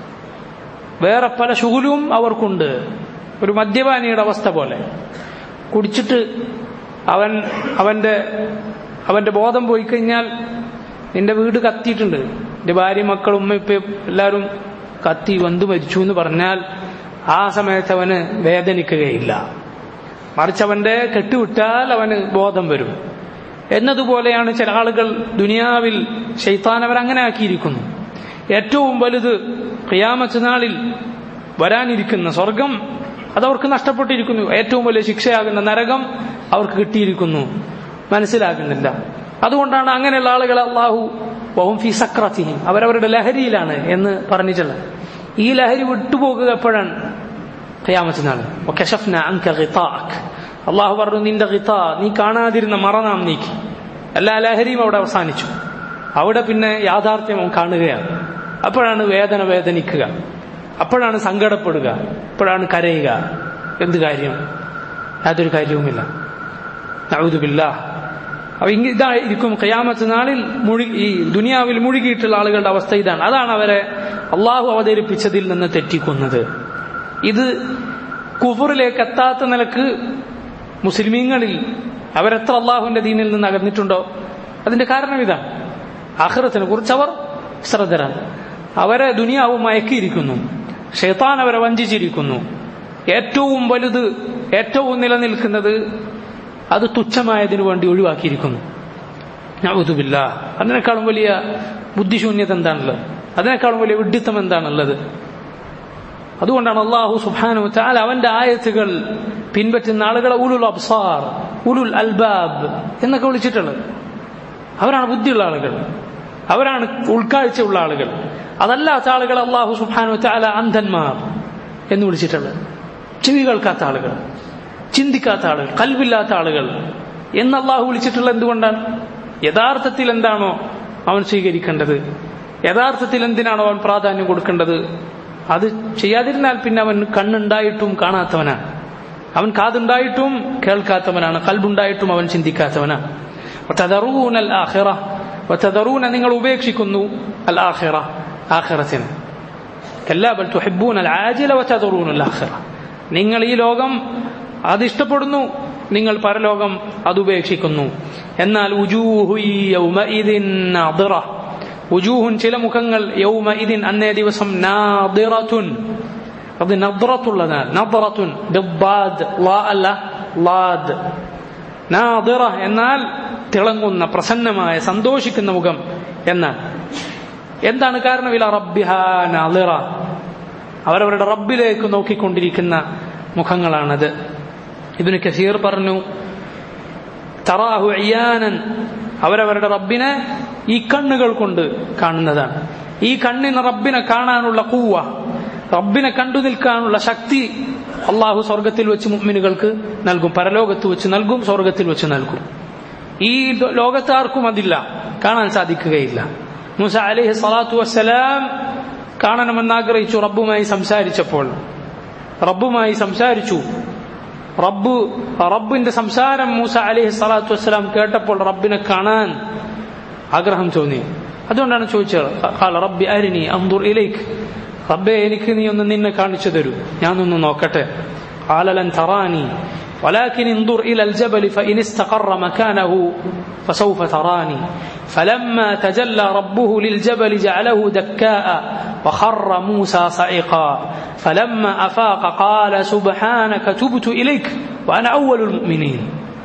വേറെ പല ശുഗലും അവർക്കുണ്ട് ഒരു മദ്യപാനിയുടെ അവസ്ഥ പോലെ കുടിച്ചിട്ട് അവൻ അവന്റെ അവന്റെ ബോധം പോയി കഴിഞ്ഞാൽ നിന്റെ വീട് കത്തിയിട്ടുണ്ട് നിന്റെ ഭാര്യ മക്കൾ ഉമ്മ ഇപ്പ എല്ലാവരും കത്തി വന്ന് മരിച്ചു എന്ന് പറഞ്ഞാൽ ആ സമയത്ത് അവന് വേദനിക്കുകയില്ല മറിച്ച് അവന്റെ കെട്ടുവിട്ടാൽ അവന് ബോധം വരും എന്നതുപോലെയാണ് ചില ആളുകൾ ദുനിയാവിൽ ഷെയ്ത്താൻ അവരങ്ങനെ ആക്കിയിരിക്കുന്നു ഏറ്റവും വലുത് ഖിയാമത്ത് നാളിൽ വരാനിരിക്കുന്ന സ്വർഗം അതവർക്ക് നഷ്ടപ്പെട്ടിരിക്കുന്നു ഏറ്റവും വലിയ ശിക്ഷയാകുന്ന നരകം അവർക്ക് കിട്ടിയിരിക്കുന്നു മനസ്സിലാകുന്നില്ല അതുകൊണ്ടാണ് അങ്ങനെയുള്ള ആളുകളെ അള്ളാഹു വഹും ഫി സക്രത്തിനും അവരവരുടെ ലഹരിയിലാണ് എന്ന് പറഞ്ഞിട്ടുള്ളത് ഈ ലഹരി വിട്ടുപോകുക എപ്പോഴാണ് ഖിയാമത്ത് നാൾ അള്ളാഹു പറഞ്ഞു നിന്റെ ഗിത്ത നീ കാണാതിരുന്ന മറ നാം നീക്കി എല്ലാ ലഹരിയും അവിടെ അവസാനിച്ചു അവിടെ പിന്നെ യാഥാർത്ഥ്യം കാണുകയാണ് അപ്പോഴാണ് വേദന വേദനിക്കുക അപ്പോഴാണ് സങ്കടപ്പെടുക അപ്പോഴാണ് കരയുക എന്ത് കാര്യം യാതൊരു കാര്യവുമില്ല നഴുതുമില്ല അപ്പൊ ഇതായിരിക്കും ഖിയാമത്ത് നാളിൽ മുഴുകി ഈ ദുനിയാവിൽ മുഴുകിയിട്ടുള്ള ആളുകളുടെ അവസ്ഥ ഇതാണ് അതാണ് അവരെ അള്ളാഹു അവതരിപ്പിച്ചതിൽ നിന്ന് തെറ്റിക്കുന്നത് ഇത് കുഫറിലേക്ക് എത്താത്ത നിലക്ക് മുസ്ലിമീങ്ങളിൽ അവരെത്ര അള്ളാഹുവിന്റെ ദീനിൽ നിന്ന് അകന്നിട്ടുണ്ടോ അതിന്റെ കാരണം ഇതാണ് ആഹ്റത്തിനെ കുറിച്ച് അവർ ശ്രദ്ധരാണ് അവരെ ദുനിയാവ് മയക്കിയിരിക്കുന്നു ഷെയ്ത്താൻ അവരെ വഞ്ചിച്ചിരിക്കുന്നു ഏറ്റവും വലുത് ഏറ്റവും നിലനിൽക്കുന്നത് അത് തുച്ഛമായതിനു വേണ്ടി ഒഴിവാക്കിയിരിക്കുന്നു നൗദുബില്ല അതിനേക്കാളും വലിയ ബുദ്ധിശൂന്യത എന്താണുള്ളത് അതിനേക്കാളും വലിയ വിഡ്ഢിത്തം എന്താണുള്ളത് അതുകൊണ്ടാണ് അള്ളാഹു സുബാനു ചാൽ അവന്റെ ആയത്തുകൾ പിൻപറ്റുന്ന ആളുകളെ ഉലുൽ അബ്സാർ ഉലുൽ അൽബാബ് എന്നൊക്കെ വിളിച്ചിട്ടുള്ളത് അവരാണ് ബുദ്ധിയുള്ള ആളുകൾ അവരാണ് ഉൾക്കാഴ്ചയുള്ള ആളുകൾ അതല്ലാത്ത ആളുകൾ അള്ളാഹു സുബാനു ചാല അന്ധന്മാർ എന്ന് വിളിച്ചിട്ടുള്ളത് ചെവി കേൾക്കാത്ത ആളുകൾ ചിന്തിക്കാത്ത ആളുകൾ കൽവില്ലാത്ത ആളുകൾ എന്ന് അള്ളാഹു വിളിച്ചിട്ടുള്ള എന്തുകൊണ്ടാണ് യഥാർത്ഥത്തിൽ എന്താണോ അവൻ സ്വീകരിക്കേണ്ടത് യഥാർത്ഥത്തിൽ എന്തിനാണോ അവൻ പ്രാധാന്യം കൊടുക്കേണ്ടത് അത് ചെയ്യാതിരുന്നാൽ പിന്നെ അവൻ കണ്ണുണ്ടായിട്ടും കാണാത്തവനാണ് അവൻ കാതുണ്ടായിട്ടും കേൾക്കാത്തവനാണ് കൽബുണ്ടായിട്ടും അവൻ ചിന്തിക്കാത്തവനാണ് വതദറൂന നിങ്ങൾ ഉപേക്ഷിക്കുന്നു അൽ ആഖിറ ആഖിറത്തിന് കല്ലാ ബൽ തുഹിബ്ബൂന അൽ ആജില വതദറൂന അൽ ആഖിറ നിങ്ങൾ ഈ ലോകം അത് ഇഷ്ടപ്പെടുന്നു നിങ്ങൾ പരലോകം അത് ഉപേക്ഷിക്കുന്നു എന്നാൽ ഉജൂഹുൻ ചില മുഖങ്ങൾ യൗമ ഇതിൻ അന്നേ ദിവസം നാദിറത്തുൻ അത് നദ്റത്തുള്ളതാണ് നദ്റത്തുൻ ബിദ്ദാദ് ലാ അല്ല ലാദ് നാദിറ എന്നാൽ തിളങ്ങുന്ന പ്രസന്നമായ സന്തോഷിക്കുന്ന മുഖം എന്നാണ് എന്താണ് കാരണം ഇല റബ്ബിഹ നാദിറ അവരവരുടെ റബ്ബിലേക്ക് നോക്കിക്കൊണ്ടിരിക്കുന്ന മുഖങ്ങളാണത് ഇബിന് കസീർ പറഞ്ഞു തറാഹു അയ്യാനൻ അവരവരുടെ റബ്ബിനെ ഈ കണ്ണുകൾ കൊണ്ട് കാണുന്നതാണ് ഈ കണ്ണിന് റബ്ബിനെ കാണാനുള്ള കൂവ റബ്ബിനെ കണ്ടു നിൽക്കാനുള്ള ശക്തി അള്ളാഹു സ്വർഗത്തിൽ വെച്ച് മുഅ്മിനുകൾക്ക് നൽകും പരലോകത്ത് വെച്ച് നൽകും സ്വർഗത്തിൽ വെച്ച് നൽകും ഈ ലോകത്ത് ആർക്കും അതില്ല കാണാൻ സാധിക്കുകയില്ല മൂസ അലൈഹി സ്വലാത്തു വസ്സലാം കാണണമെന്ന് ആഗ്രഹിച്ചു റബ്ബുമായി സംസാരിച്ചപ്പോൾ റബ്ബുമായി സംസാരിച്ചു റബ്ബ് റബ്ബിന്റെ സംസാരം മൂസ അലൈഹി സ്വലാത്തു വസ്സലാം കേട്ടപ്പോൾ റബ്ബിനെ കാണാൻ ആഗ്രഹം തോന്നി അതുകൊണ്ടാണ് ചോദിച്ചത് ഖാല റബ്ബി അരിനി അന്ദുർ ഇലൈക്ക് റബ്ബെ എനിക്ക് നീ ഒന്ന് നിന്നെ കാണിച്ചു തരൂ ഞാനൊന്ന് നോക്കട്ടെ ഖാലലൻ തറാനി ولكن انظر إلى الجبل فإن استقر مكانه فسوف تراني فلما تجلى ربه للجبل جعله دكاء وخر موسى صعقا فلما أفاق قال سبحانك تبت إليك وأنا أول المؤمنين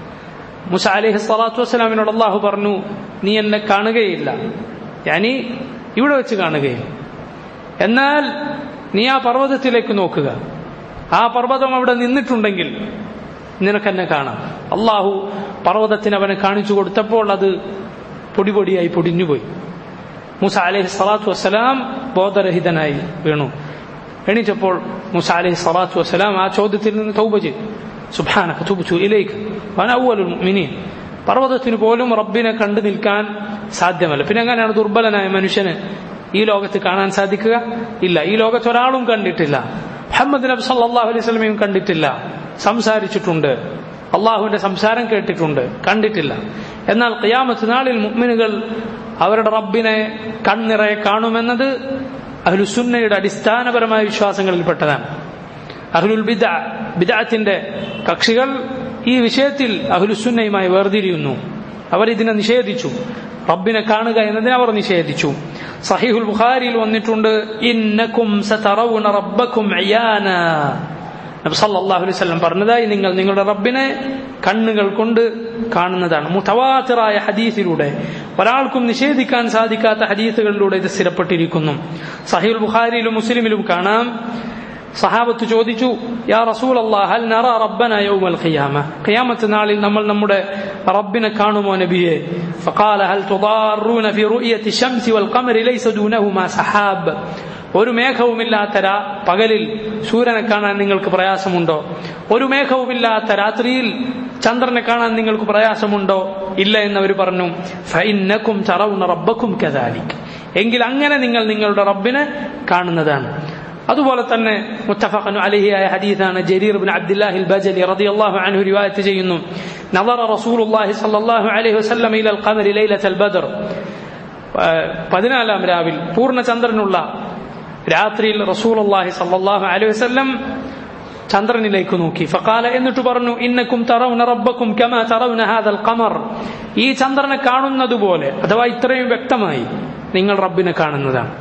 മുസ അലൈഹി സ്വലാത്തു വസ്സലാമിനോട് അള്ളാഹു പറഞ്ഞു നീ എന്നെ കാണുകയില്ല ഞാനി ഇവിടെ വെച്ച് കാണുകയില്ല എന്നാൽ നീ ആ പർവ്വതത്തിലേക്ക് നോക്കുക ആ പർവ്വതം അവിടെ നിന്നിട്ടുണ്ടെങ്കിൽ നിനക്കെന്നെ കാണാം അള്ളാഹു പർവ്വതത്തിന് അവനെ കാണിച്ചു കൊടുത്തപ്പോൾ അത് പൊടിപൊടിയായി പൊടിഞ്ഞുപോയി മുസ അലൈഹി സ്വലാത്തു വസ്സലാം ബോധരഹിതനായി വീണു എണീറ്റപ്പോൾ മുസ അലൈഹി സ്വലാത്തു വസ്സലാം ആ ചോദ്യത്തിൽ നിന്ന് തൗബ ചെയ്തു സുബാനക തുബുച്ചു ഇലേക്ക് മിനി പർവ്വതത്തിന് പോലും റബ്ബിനെ കണ്ടു നിൽക്കാൻ സാധ്യമല്ല പിന്നെ എങ്ങനെയാണ് ദുർബലനായ മനുഷ്യന് ഈ ലോകത്ത് കാണാൻ സാധിക്കുക ഇല്ല ഈ ലോകത്ത് ഒരാളും കണ്ടിട്ടില്ല മുഹമ്മദ് നബി സല്ലാഹു അലൈഹി സ്വലമയും കണ്ടിട്ടില്ല സംസാരിച്ചിട്ടുണ്ട് അള്ളാഹുവിന്റെ സംസാരം കേട്ടിട്ടുണ്ട് കണ്ടിട്ടില്ല എന്നാൽ ഖിയാമത്ത് നാളിൽ മുഅ്മിനുകൾ അവരുടെ റബ്ബിനെ കണ്ണിറയെ കാണുമെന്നത് അഹ്ലുസുന്നയുടെ അടിസ്ഥാനപരമായ വിശ്വാസങ്ങളിൽപ്പെട്ടതാണ് അഹ്ലുൽ ബിദ ബിദാത്തിന്റെ കക്ഷികൾ ഈ വിഷയത്തിൽ അഹ്ലുസുന്നയുമായി വേർതിരിയുന്നു അവർ ഇതിനെ നിഷേധിച്ചു റബ്ബിനെ കാണുക എന്നതിനെ അവർ നിഷേധിച്ചു സഹീഹുൽ ബുഖാരിയിൽ വന്നിട്ടുണ്ട് ഇന്നക്കും സതറൗന റബ്ബക്കും അയാന നബി സല്ലല്ലാഹു അലൈഹി വസല്ലം പറഞ്ഞതായി നിങ്ങൾ നിങ്ങളുടെ റബ്ബിനെ കണ്ണുകൾ കൊണ്ട് കാണുന്നതാണ് മുതവാത്തിറായ ഹദീസിലൂടെ ഒരാൾക്കും നിഷേധിക്കാൻ സാധിക്കാത്ത ഹദീസുകളിലൂടെ ഇത് സ്ഥിരപ്പെട്ടിരിക്കുന്നു സഹീൽ ബുഖാരിയിലും മുസ്ലിമിലും കാണാം സഹാബത്ത് ചോദിച്ചു യാ റസൂൽ ഹൽ നറ റബ്ബന യൗമൽ ഖിയാമ ഖിയാമത്ത് നാളിൽ നമ്മൾ നമ്മുടെ റബ്ബിനെ കാണുമോ നബിയെ فقال هل تضارون في رؤية الشمس والقمر ليس دونهما سحاب ഒരു മേഘവുമില്ലാത്ത പകലിൽ സൂര്യനെ കാണാൻ നിങ്ങൾക്ക് പ്രയാസമുണ്ടോ ഒരു മേഘവുമില്ലാത്ത രാത്രിയിൽ ചന്ദ്രനെ കാണാൻ നിങ്ങൾക്ക് പ്രയാസമുണ്ടോ ഇല്ല എന്നവർ പറഞ്ഞു ഫൈനക്കും ചറവുന്ന റബ്ബക്കും കദാലിക് എങ്കിൽ അങ്ങനെ നിങ്ങൾ നിങ്ങളുടെ റബ്ബിനെ കാണുന്നതാണ് അതുപോലെ തന്നെ മുത്തഫഖൻ അലഹിയായ ഹദീസാണ് ജരീർ ബിൻ അബ്ദുല്ലാഹിൽ ബജലി റളിയല്ലാഹു അൻഹു റിവായത്ത് ചെയ്യുന്നു നദറ റസൂലുള്ളാഹി സ്വല്ലല്ലാഹു അലൈഹി വസല്ലം ഇലൽ ഖമരി ലൈലത്തൽ ബദർ പതിനാലാം രാവിൽ പൂർണ്ണചന്ദ്രനുള്ള രാത്രിയിൽ റസൂലുള്ളാഹി സ്വല്ലല്ലാഹു അലൈഹി വസല്ലം ചന്ദ്രനിലേക്ക് നോക്കി ഫഖാല എന്നിട്ട് പറഞ്ഞു ഇന്നക്കും തറൗന റബ്ബക്കും കമാ തറൗന ഹാദൽ ഖമർ ഈ ചന്ദ്രനെ കാണുന്നതുപോലെ അഥവാ ഇത്രയും വ്യക്തമായി നിങ്ങൾ റബ്ബിനെ കാണുന്നതാണ്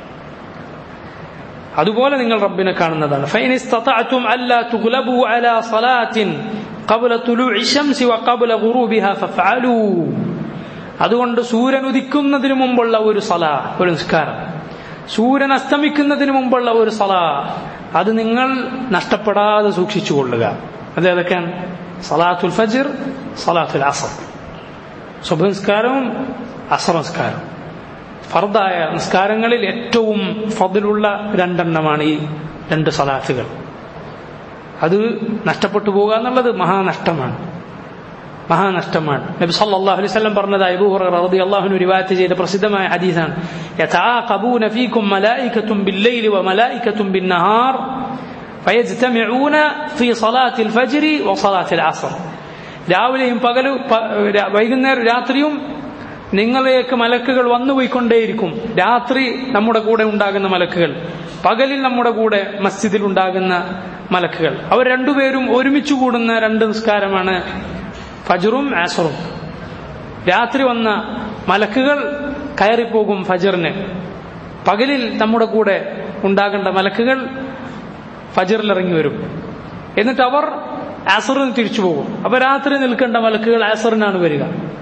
അതുപോലെ നിങ്ങൾ റബ്ബിനെ കാണുന്നതാണ് ഫൈൻ ഇസ്തതഅതും അല്ലാ തുഗ്ലബു അലാ സലാത്തിൻ ഖബ്ല തുലൂഇ ശംസി വഖബ്ല ഗുറൂബിഹാ ഫഫഅലൂ അതുകൊണ്ട് സൂര്യൻ ഉദിക്കുന്നതിന് മുമ്പുള്ള ഒരു സലാ ഒരു നിസ്കാരം സൂര്യൻ അസ്തമിക്കുന്നതിന് മുമ്പുള്ള ഒരു സലാ അത് നിങ്ങൾ നഷ്ടപ്പെടാതെ സൂക്ഷിച്ചു കൊള്ളുക അത് ഏതൊക്കെയാണ് സലാത്തുൽ ഫജിർ സലാത്തുൽ അസർ സുബ നിസ്കാരവും അസർ നിസ്കാരവും ഫർദായ നിസ്കാരങ്ങളിൽ ഏറ്റവും ഫതിലുള്ള രണ്ടെണ്ണമാണ് ഈ രണ്ട് സലാത്തുകൾ അത് നഷ്ടപ്പെട്ടു പോകുക എന്നുള്ളത് മഹാനഷ്ടമാണ് മഹാനഷ്ടമാണ് നബി സല്ലല്ലാഹു അലൈഹി വസല്ലം പറഞ്ഞതായി അബൂ ഹുറൈറ റളിയല്ലാഹു അൻഹു റിവായത്ത് ചെയ്ത പ്രസിദ്ധമായ ഹദീസാണ് യതആഖബൂന ഫീകും മലായികത്തും ബില്ലൈലി വമലായികത്തും ബിന്നഹാർ ഫയജ്തമിഊന ഫീ സ്വലാത്തിൽ ഫജ്രി വസലാത്തിൽ അസ്ർ രാവിലെയും പകലും വൈകുന്നേരം രാത്രിയും നിങ്ങളിലേക്ക് മലക്കുകൾ വന്നുപോയിക്കൊണ്ടേയിരിക്കും രാത്രി നമ്മുടെ കൂടെ ഉണ്ടാകുന്ന മലക്കുകൾ പകലിൽ നമ്മുടെ കൂടെ മസ്ജിദിൽ ഉണ്ടാകുന്ന മലക്കുകൾ അവർ രണ്ടുപേരും ഒരുമിച്ച് കൂടുന്ന രണ്ട് നിസ്കാരമാണ് ഫജറും ആസറും രാത്രി വന്ന മലക്കുകൾ കയറിപ്പോകും ഫജറിന് പകലിൽ നമ്മുടെ കൂടെ ഉണ്ടാകേണ്ട മലക്കുകൾ ഫജറിൽ ഇറങ്ങി വരും എന്നിട്ട് അവർ ആസറിന് തിരിച്ചു പോകും അപ്പൊ രാത്രി നിൽക്കേണ്ട മലക്കുകൾ ആസറിനാണ് വരിക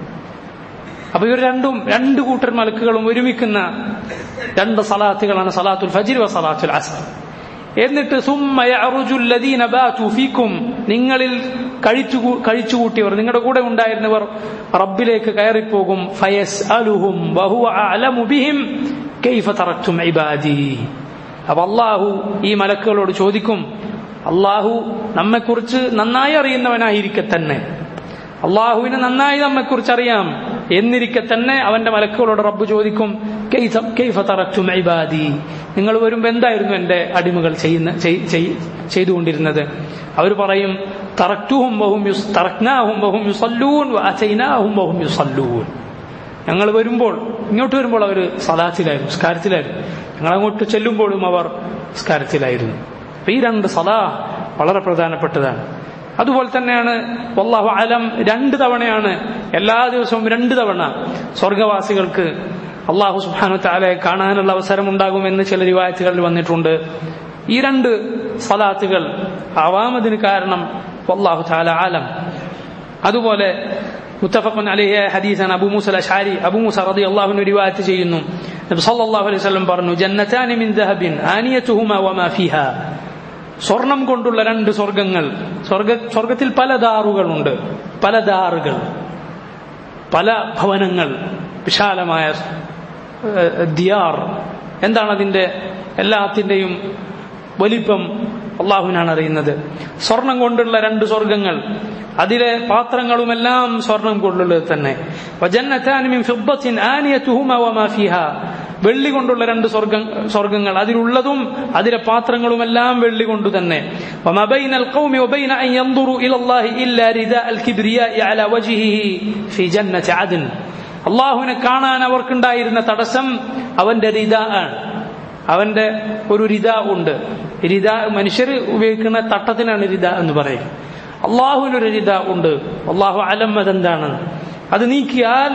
അപ്പൊ ഇവർ രണ്ടും രണ്ട് കൂട്ടർ മലക്കുകളും ഒരുമിക്കുന്ന രണ്ട് സലാത്തുകളാണ് സലാത്തുൽ ഫജിർ വ സലാത്തുൽ അസർ എന്നിട്ട് സുമ്മ യഅറുജു അല്ലദീന ബാതു ഫീക്കും നിങ്ങളിൽ കഴിച്ചു കഴിച്ചുകൂട്ടിയവർ നിങ്ങളുടെ കൂടെ ഉണ്ടായിരുന്നവർ റബ്ബിലേക്ക് കയറിപ്പോകും ഫയസ് അലുഹും വഹുവ അലമു ബിഹിം കൈഫ തറക്തും ഇബാദി അപ്പൊ അള്ളാഹു ഈ മലക്കുകളോട് ചോദിക്കും അള്ളാഹു നമ്മെക്കുറിച്ച് നന്നായി അറിയുന്നവനായിരിക്കെ തന്നെ അള്ളാഹുവിന് നന്നായി നമ്മെക്കുറിച്ച് അറിയാം എന്നിരിക്കെ തന്നെ അവന്റെ മലക്കുകളോട് റബ്ബ് ചോദിക്കും "കൈഫ- കൈഫ തറക്തും ഇബാദി നിങ്ങൾ വരുമ്പോ എന്തായിരുന്നു എന്റെ അടിമകൾ ചെയ്യുന്ന ചെയ്- ചെയ്- ചെയ്തുകൊണ്ടിരുന്നത് അവർ പറയും തറക്തുഹും വഹും യുസ് തറക്നാഹും വഹും യുസല്ലൂൻ വഅതൈനാഹും വഹും യുസല്ലൂൻ ഞങ്ങൾ വരുമ്പോൾ ഇങ്ങോട്ട് വരുമ്പോൾ അവർ സലാത്തിലായിരുന്നു സ്കാരത്തിലായിരുന്നു ഞങ്ങൾ അങ്ങോട്ട് ചെല്ലുമ്പോഴും അവർ സ്കാരത്തിലായിരുന്നു അപ്പൊ ഈ രണ്ട് സലാ വളരെ പ്രധാനപ്പെട്ടതാണ് അതുപോലെ തന്നെയാണ് വല്ലാഹു അലം രണ്ട് തവണയാണ് എല്ലാ ദിവസവും രണ്ട് തവണ സ്വർഗവാസികൾക്ക് അള്ളാഹു സുബ്ഹാനഹു താലയെ കാണാനുള്ള അവസരം ഉണ്ടാകുമെന്ന് ചില റിവായത്തുകളിൽ വന്നിട്ടുണ്ട് ഈ രണ്ട് സലാത്തുകൾ ആവാമതിന് കാരണം വല്ലാഹു താല ആലം അതുപോലെ മുത്തഫഖുൻ അലൈഹി ഹദീസാണ് അബൂ മൂസ അൽ-അശ്അരി അബൂ മൂസ റളിയല്ലാഹു അൻഹു റിവായത്ത് ചെയ്യുന്നു നബി സല്ലല്ലാഹു അലൈഹി വസല്ലം പറഞ്ഞു ജന്നതാനി മിൻ ദഹബിൻ ആനിയതുഹുമാ വമാ ഫീഹാ സ്വർണം കൊണ്ടുള്ള രണ്ട് സ്വർഗങ്ങൾ സ്വർഗ സ്വർഗത്തിൽ പല ദാറുകളുണ്ട് പല ദാറുകൾ പല ഭവനങ്ങൾ വിശാലമായ ഏഹ്, ദിയാർ എന്താണ് അതിന്റെ എല്ലാത്തിന്റെയും വലിപ്പം അള്ളാഹുവിനാണ് അറിയുന്നത് സ്വർണം കൊണ്ടുള്ള രണ്ട് സ്വർഗങ്ങൾ അതിലെ പാത്രങ്ങളുമെല്ലാം സ്വർണം കൊണ്ടുള്ളത് തന്നെ വജന്നതാൻ മിൻ ഫിദ്ദത്തിൻ ആനിയതുഹുമാ വമാ ഫീഹാ വെള്ളി കൊണ്ടുള്ള രണ്ട് സ്വർഗ സ്വർഗങ്ങൾ അതിലുള്ളതും അതിലെ പാത്രങ്ങളുമെല്ലാം വെള്ളി കൊണ്ട് തന്നെ وما بين القوم وبين أن ينظروا إلى الله إلا رداء الكبرياء على وجهه في جنة عدن അള്ളാഹുവിനെ കാണാൻ അവർക്കുണ്ടായിരുന്ന തടസ്സം അവന്റെ റിദ ആണ് അവന്റെ ഒരു റിദ ഉണ്ട് റിദ മനുഷ്യർ ഉപയോഗിക്കുന്ന തട്ടത്തിനാണ് റിദ എന്ന് പറയും അള്ളാഹുവിനൊരു റിദ ഉണ്ട് അള്ളാഹു അലം അതെന്താണ് അത് നീക്കിയാൽ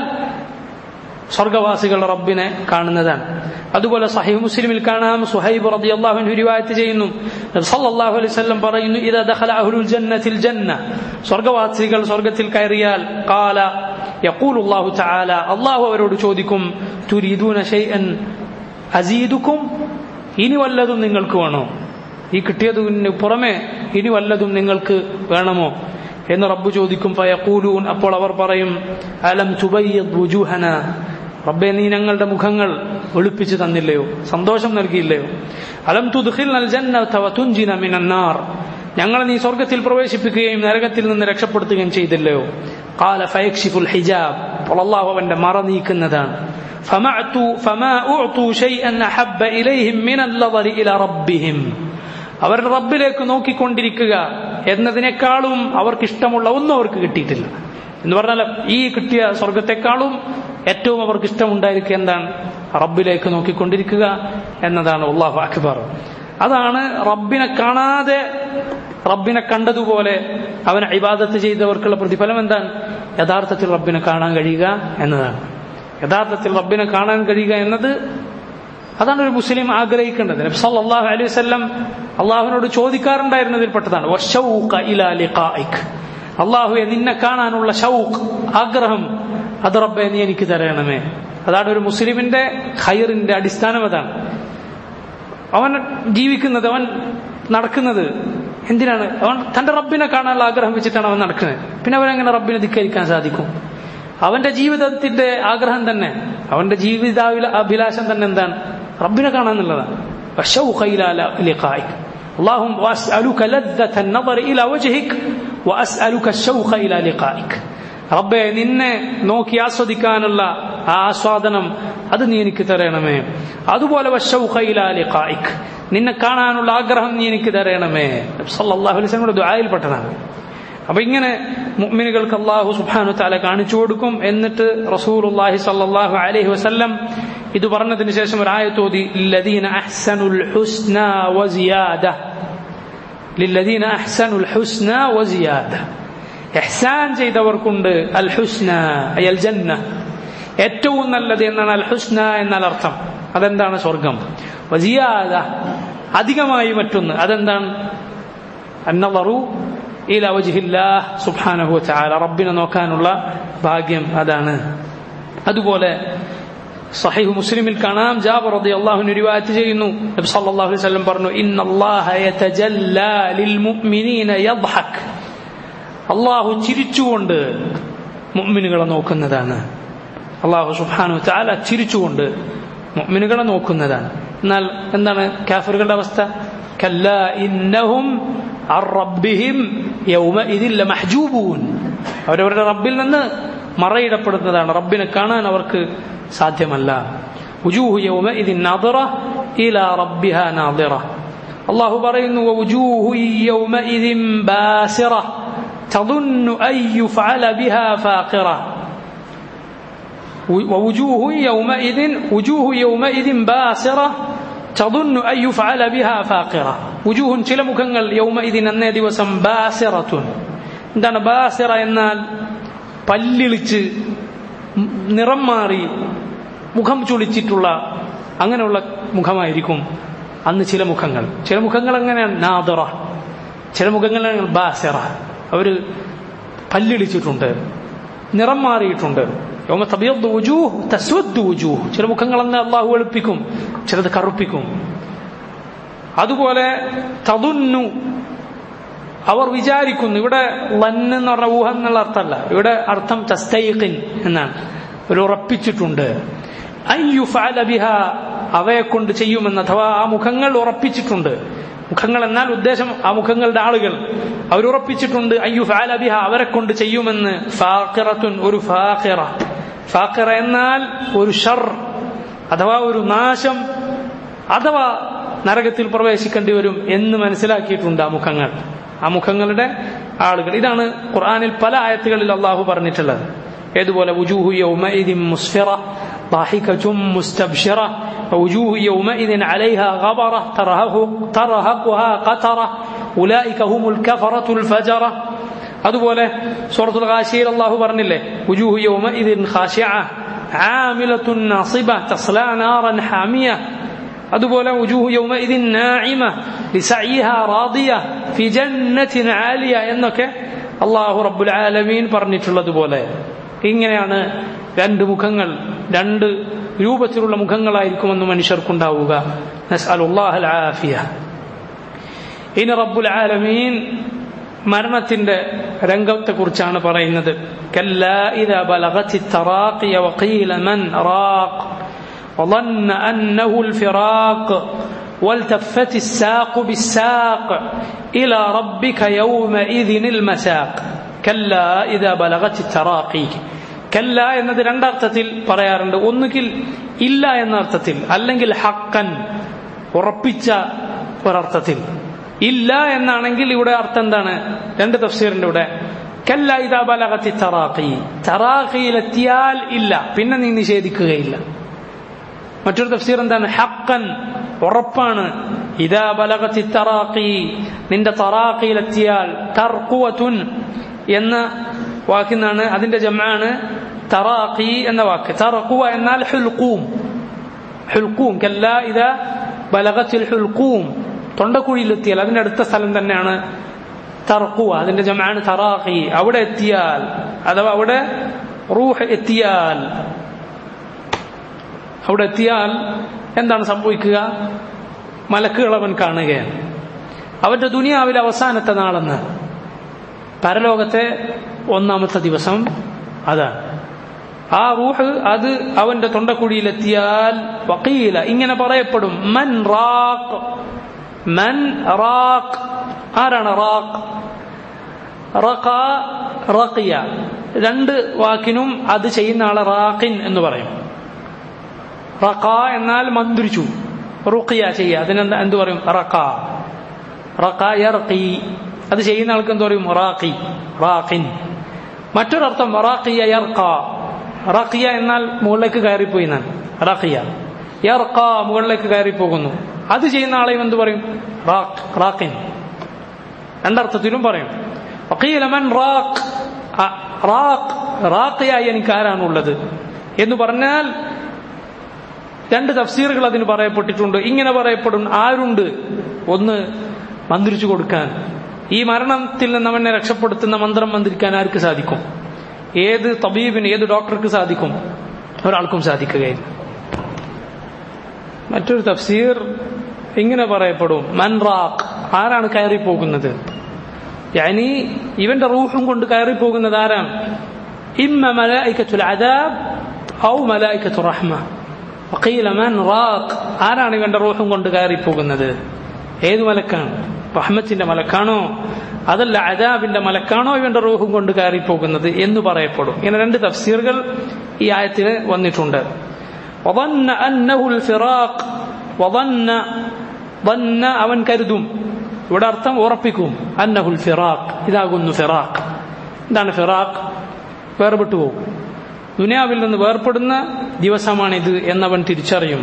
സ്വർഗവാസികൾ റബ്ബിനെ കാണുന്നതാണ് അതുപോലെ സഹീഹ് മുസ്ലിമിൽ കാണാം സുഹൈബ് റളിയല്ലാഹു അൻഹു റിവായത്ത് ചെയ്യുന്നു നബി സല്ലല്ലാഹു അലൈഹി വസല്ലം പറയുന്നു ഇദാ ദഖല അഹ്ലുൽ ജന്നത്തിൽ ജന്ന സ്വർഗവാസികൾ സ്വർഗത്തിൽ കയറിയാൽ ഖാല യഖൂലു അല്ലാഹു തആല അല്ലാഹു അവരോട് ചോദിക്കും തുരീദൂന ഷൈഅൻ അസീദുക്കും ഇനി വല്ലതും നിങ്ങൾക്ക് വേണോ ഈ കിട്ടിയതിന് പുറമെ ഇനി വല്ലതും നിങ്ങൾക്ക് വേണമോ എന്ന് റബ്ബ് ചോദിക്കും ഫയഖൂലൂൻ അപ്പോൾ അവർ പറയും അലം തുബയ്യദ് വുജൂഹന റബ്ബെ നീ ഞങ്ങളുടെ മുഖങ്ങൾ വെളുപ്പിച്ചു തന്നില്ലയോ സന്തോഷം നൽകിയില്ലയോ അലം തുദ്ഖിൽനൽ ജന്നത വതുൻജിന മിനന്നാർ ഞങ്ങളെ നീ സ്വർഗത്തിൽ പ്രവേശിപ്പിക്കുകയും നരകത്തിൽ നിന്ന് രക്ഷപ്പെടുത്തുകയും ചെയ്തില്ലയോ قال فيكشف الحجاب അപ്പോൾ അല്ലാഹു അവന്റെ മറ നീക്കുന്നതാണ് فمعتوا فما أعطوا شيئا أحب إليهم من النظر إلى ربهم അവരുടെ റബ്ബിലേക്ക് നോക്കിക്കൊണ്ടിരിക്കുക എന്നതിനേക്കാളും അവർക്ക് ഇഷ്ടമുള്ള ഒന്നും അവർക്ക് കിട്ടിയിട്ടില്ല എന്ന് പറഞ്ഞാൽ ഈ കിട്ടിയ സ്വർഗത്തെക്കാളും ഏറ്റവും അവർക്ക് ഇഷ്ടമുണ്ടായിരിക്കുക എന്താണ് റബ്ബിലേക്ക് നോക്കിക്കൊണ്ടിരിക്കുക എന്നതാണ് അള്ളാഹു അക്ബർ അതാണ് റബ്ബിനെ കാണാതെ റബ്ബിനെ കണ്ടതുപോലെ അവനെ ഇബാദത്ത് ചെയ്തവർക്കുള്ള പ്രതിഫലം എന്താണ് യഥാർത്ഥത്തിൽ റബ്ബിനെ കാണാൻ കഴിയുക എന്നതാണ് യഥാർത്ഥത്തിൽ റബ്ബിനെ കാണാൻ കഴിയുക എന്നത് അതാണ് ഒരു മുസ്ലിം ആഗ്രഹിക്കേണ്ടത് നബി സല്ലല്ലാഹു അലൈഹി വസല്ലം അള്ളാഹുവിനോട് ചോദിക്കാറുണ്ടായിരുന്നതിൽപ്പെട്ടതാണ് വശൗഖ ഇലാ ലിഖാഇക് അള്ളാഹുവെ നിന്നെ കാണാനുള്ള ഷൗഖ് ആഗ്രഹം അത് റബ്ബെ നീ എനിക്ക് തരണമേ അതാണ് ഒരു മുസ്ലിമിന്റെ ഖൈറിന്റെ അടിസ്ഥാനം അതാണ് അവൻ ജീവിക്കുന്നത് അവൻ നടക്കുന്നത് എന്തിനാണ് അവൻ തന്റെ റബ്ബിനെ കാണാനുള്ള ആഗ്രഹം വെച്ചിട്ടാണ് അവൻ നടക്കുന്നത് പിന്നെ അവൻ എങ്ങനെ റബ്ബിനെ ധിക്കരിക്കാൻ സാധിക്കും അവന്റെ ജീവിതത്തിന്റെ ആഗ്രഹം തന്നെ അവന്റെ ജീവിത അഭിലാഷം തന്നെ എന്താണ് റബ്ബിനെ കാണാന്നുള്ളതാണ് والشوق إلى لقائك اللهم وأسألك لذة النظر إلى وجهك وأسألك الشوق إلى لقائك റബ്ബെ നിന്നെ നോക്കി ആസ്വദിക്കാനുള്ള ആ ആസ്വാദനം അത് നീ എനിക്ക് തരണമേ അതുപോലെ വശൗഖയിലാലിഖായിക് നിന്നെ കാണാനുള്ള ആഗ്രഹം നീ എനിക്ക് തരണമേ സല്ലല്ലാഹു അലൈഹി വസല്ലം ദുആയിൽപ്പെട്ടതാണ് അപ്പൊ ഇങ്ങനെ മുഅ്മിനുകൾക്ക് അല്ലാഹു സുബ്ഹാനഹു തആല കാണിച്ചു കൊടുക്കും എന്നിട്ട് റസൂലുള്ളാഹി സ്വല്ലല്ലാഹു അലൈഹി വസല്ലം ഇത് പറഞ്ഞതിന് ശേഷം ഒരു ആയത്ത് ഓതി ലദീന അഹ്സനുൽ ഹുസ്ന വസിയാദ ലില്ലദീന അഹ്സനുൽ ഹുസ്ന വസിയാദ ഇഹ്സാൻ ചെയ്തവർക്കുണ്ട് അൽ ഹുസ്ന അയൽ ജന്ന ഏറ്റവും നല്ലത് എന്നാണ് അൽ ഹുസ്ന എന്നാൽ അർത്ഥം അതെന്താണ് സ്വർഗം വസിയാദ അധികമായി മറ്റൊന്ന് അതെന്താണ് അന്നവറു ഇല വജിഹില്ലാഹ് സുബ്ഹാനഹു വതആല റബ്ബിനെ നോക്കാനുള്ള ഭാഗ്യം അതാണ് അതുപോലെ സഹീഹ് മുസ്ലിമിൽ കാണാം ജാബർ റളിയല്ലാഹു അൻഹു റിവായത്ത് ചെയ്യുന്നു നബി സല്ലല്ലാഹു അലൈഹി വസല്ലം പറഞ്ഞു ഇന്നല്ലാഹ യതജല്ലാ ലിൽ മുഅ്മിനീന യദ്ഹക് അല്ലാഹു ചിരിച്ചുകൊണ്ട് മുഅ്മിനുകളെ നോക്കുന്നതാണ് അല്ലാഹു സുബ്ഹാനഹു വതആല ചിരിച്ചുകൊണ്ട് മുഅ്മിനുകളെ നോക്കുന്നതാണ് എന്നാൽ എന്താണ് കാഫിറുകളുടെ അവസ്ഥ കല്ലാ ഇന്നഹും അർ റബ്ബിഹിം യൗമഇദിൻ ലമഹ്ജൂബൂൻ അവരവരുടെ റബ്ബിൽ നിന്ന് മറയിടപ്പെടുന്നതാണ് റബ്ബിനെ കാണാൻ അവർക്ക് സാധ്യമല്ല وجوه يومئذ ناظرة إلى ربها ناظرة الله برين ووجوه يومئذ باسرة تظن أن يفعل بها فاقرة ووجوه يومئذ وجوه يومئذ باسرة تظن أن يفعل بها فاقرة وجوه ചില മുഖങ്ങൾ يومئذ അന്നേ ദിവസം ബാസിറة എന്താണ് ബാസിറ എന്നാൽ പല്ലിളിച്ച് നിറം മാറി മുഖം ചുളിച്ചിട്ടുള്ള അങ്ങനെയുള്ള മുഖമായിരിക്കും അന്ന് ചില മുഖങ്ങൾ ചില മുഖങ്ങൾ എങ്ങനെയാണ് നാദറ ചില മുഖങ്ങൾ ബാസിറ അവര് പല്ലിളിച്ചിട്ടുണ്ട് നിറം മാറിയിട്ടുണ്ട് യൗമ തബിയദ്ദു വുജൂഹ് തസ്വദ്ദു വുജൂഹ് ചില മുഖങ്ങളെന്ന് അള്ളാഹു വെളുപ്പിക്കും ചിലത് കറുപ്പിക്കും അതുപോലെ തതുന്നു അവർ വിചാരിക്കുന്നു ഇവിടെ ലന്ന് എന്ന് പറഞ്ഞ ഊഹം എന്നുള്ള അർത്ഥമല്ല ഇവിടെ അർത്ഥം തസ്തൈഖിൻ എന്നാണ് ഒരു ഉറപ്പിച്ചിട്ടുണ്ട് അയ്യുഫഅല ബിഹ അവയെ കൊണ്ട് ചെയ്യുമെന്ന് അഥവാ ആ മുഖങ്ങൾ ഉറപ്പിച്ചിട്ടുണ്ട് മുഖങ്ങൾ എന്നാൽ ഉദ്ദേശം ആ മുഖങ്ങളുടെ ആളുകൾ അവരുറപ്പിച്ചിട്ടുണ്ട് അയ്യു ഫാല ബിഹ അവരെ കൊണ്ട് ചെയ്യുമെന്ന് ഫാഖിറത്തുൻ ഒരു ഫാഖിറ ഫാഖിറ എന്നാൽ ഒരു ഷർ അഥവാ ഒരു നാശം അഥവാ നരകത്തിൽ പ്രവേശിക്കേണ്ടി വരും എന്ന് മനസ്സിലാക്കിയിട്ടുണ്ട് ആ മുഖങ്ങൾ ആ മുഖങ്ങളുടെ ആളുകൾ ഇതാണ് ഖുർആനിൽ പല ആയത്തുകളിൽ അള്ളാഹു പറഞ്ഞിട്ടുള്ളത് ഏതുപോലെ വുജൂഹു യൗമഇദിൻ മുസ്ഫിറ ضاحكة مستبشرة ووجوه يومئذ عليها غبرة ترهقها قترة أولئك هم الكفرة الفجرة അതുപോലെ സൂറത്തുൽ ഖാശിയിൽ അല്ലാഹു പറഞ്ഞില്ലേ وجوه يومئذ خاشعة عاملة ناصبة تصلى نارا حامية അതുപോലെ وجوه يومئذ ناعمة لسعيها راضية في جنة عالية എന്നൊക്കെ അള്ളാഹു റബ്ബുൽ ആലമീൻ പറഞ്ഞിട്ടുള്ളതുപോലെ ഇങ്ങനെയാണ് രണ്ട് മുഖങ്ങൾ രണ്ട് രൂപത്തിലുള്ള മുഖങ്ങളായിരിക്കുമെന്ന് മനുഷ്യർക്കുണ്ടാവുക നസ്അലുല്ലാഹൽ ആഫിയ ഇനി റബ്ബുൽ ആലമീൻ മരണത്തിന്റെ രംഗത്തെക്കുറിച്ചാണ് പറയുന്നത് كلا إذا بلغت التراقي وقيل من راق وظن أنه الفراق والتفت الساق بالساق إلى ربك يومئذ المساق كلا إذا بلغت التراقي കല്ല എന്നത് രണ്ടർത്ഥത്തിൽ പറയാറുണ്ട് ഒന്നുകിൽ ഇല്ല എന്ന അർത്ഥത്തിൽ അല്ലെങ്കിൽ ഹക്കൻ ഉറപ്പിച്ച ഒരർത്ഥത്തിൽ ഇല്ല എന്നാണെങ്കിൽ ഇവിടെ അർത്ഥം എന്താണ് രണ്ട് തഫ്സീറിന്റെ ഇവിടെ കല്ല ഇതാ ബലകത്തി തറാഖി തറാഖിയിലെത്തിയാൽ ഇല്ല പിന്നെ നീ നിഷേധിക്കുകയില്ല മറ്റൊരു തഫ്സീർ എന്താണ് ഹക്കൻ ഉറപ്പാണ് ഇതാ ബലകത്തി തറാഖി നിന്റെ തറാഖിയിലെത്തിയാൽ തർക്കുവത്തുൻ എന്ന വാക്കിന്നാണ് അതിന്റെ ജമാണ് തറാഖി എന്ന വാക്ക് തറക്കുവ എന്നാൽ ഹുൽക്കൂം ഹുൽക്കൂം കല്ല ഇത ബലകത്തിൽ ഹുൽക്കൂം തൊണ്ടക്കുഴിയിലെത്തിയാൽ അതിന്റെ അടുത്ത സ്ഥലം തന്നെയാണ് തറക്കുവ അതിന്റെ ജമാണ് തറാഖി അവിടെ എത്തിയാൽ അഥവാ അവിടെ റൂഹ് എത്തിയാൽ അവിടെ എത്തിയാൽ എന്താണ് സംഭവിക്കുക മലക്കുകൾ അവൻ കാണുകയാണ് അവന്റെ ദുനിയാവിലെ അവസാനത്തെ നാളെന്ന് പരലോകത്തെ ഒന്നാമത്തെ ദിവസം അതാണ് ആ റൂഹ് അത് അവന്റെ തൊണ്ടക്കുഴിയിലെത്തിയാൽ വക്കീല ഇങ്ങനെ പറയപ്പെടും മൻ റാഖ് മൻ റാഖ് ആരാണ് റാഖ് റഖ റഖിയ രണ്ട് വാക്കിനും അത് ചെയ്യുന്ന ആളെ റാഖിൻ എന്ന് പറയും റഖ എന്നാൽ മന്ത്രിച്ചു റുഖിയ ചെയ്യുക അതിനെന്താ എന്ത് പറയും റഖ റഖ യർഖി അത് ചെയ്യുന്ന ആൾക്ക് എന്ത് പറയും റാഖി റാഖിൻ മറ്റൊരർത്ഥം റാഖിയ യർഖ റഖിയ എന്നാൽ മുകളിലേക്ക് കയറിപ്പോയി എന്നാണ് റഖിയ യർഖ മുകളിലേക്ക് കയറിപ്പോകുന്നു അത് ചെയ്യുന്ന ആളെയും എന്ത് പറയും റാഖ് റാഖിൻ രണ്ടർത്ഥത്തിലും പറയും വക്കീലമൻ റാഖ് റാഖ് റാഖിയായി എനിക്ക് ആരാണുള്ളത് എന്ന് പറഞ്ഞാൽ രണ്ട് തഫ്സീറുകൾ അതിന് പറയപ്പെട്ടിട്ടുണ്ട് ഇങ്ങനെ പറയപ്പെടും ആരുണ്ട് ഒന്ന് മന്ത്രിച്ചു കൊടുക്കാൻ ഈ മരണത്തിൽ നിന്ന് അവനെ രക്ഷപ്പെടുത്തുന്ന മന്ത്രം മന്ത്രിക്കാൻ ആർക്ക് സാധിക്കും ഏത് തബീബിന് ഏത് ഡോക്ടർക്ക് സാധിക്കും ഒരാൾക്കും സാധിക്കുകയില്ല മറ്റൊരു തഫ്സീർ ഇങ്ങനെ പറയപ്പെടും മൻറാഖ് ആരാണ് കയറി പോകുന്നത് യാനി ഇവന്റെ റൂഹും കൊണ്ട് കയറി പോകുന്നത് ആരാണ് ഇമ്മ മലായിക്കത്തുൽ അദാബ് ഔ മലായിക്കത്തു റഹ്മ വഖീല മൻ റാഖ് ആരാണ് ഇവന്റെ റൂഹും കൊണ്ട് കയറി പോകുന്നത് ഏത് മലക്കാണ് റഹ്മത്തിന്റെ മലക്കാണോ അതല്ല അദാബിന്റെ മലക്കാണോ ഇവന്റെ റൂഹും കൊണ്ട് കയറി പോകുന്നത് എന്ന് പറയപ്പെടും ഇങ്ങനെ രണ്ട് തഫ്സീറുകൾ ഈ ആയത്തിന് വന്നിട്ടുണ്ട് وظن أنه الفراق وظن ظن അവൻ കരുതും ഇവിടെ അർത്ഥം ഉറപ്പിക്കും അന്നഹുൽ ഫിറാഖ് ഇതാകുന്നു ഫിറാഖ് എന്താണ് ഫിറാഖ് വേർപെട്ടു പോകും ദുനിയാവിൽ നിന്ന് വേർപ്പെടുന്ന ദിവസമാണിത് എന്നവൻ തിരിച്ചറിയും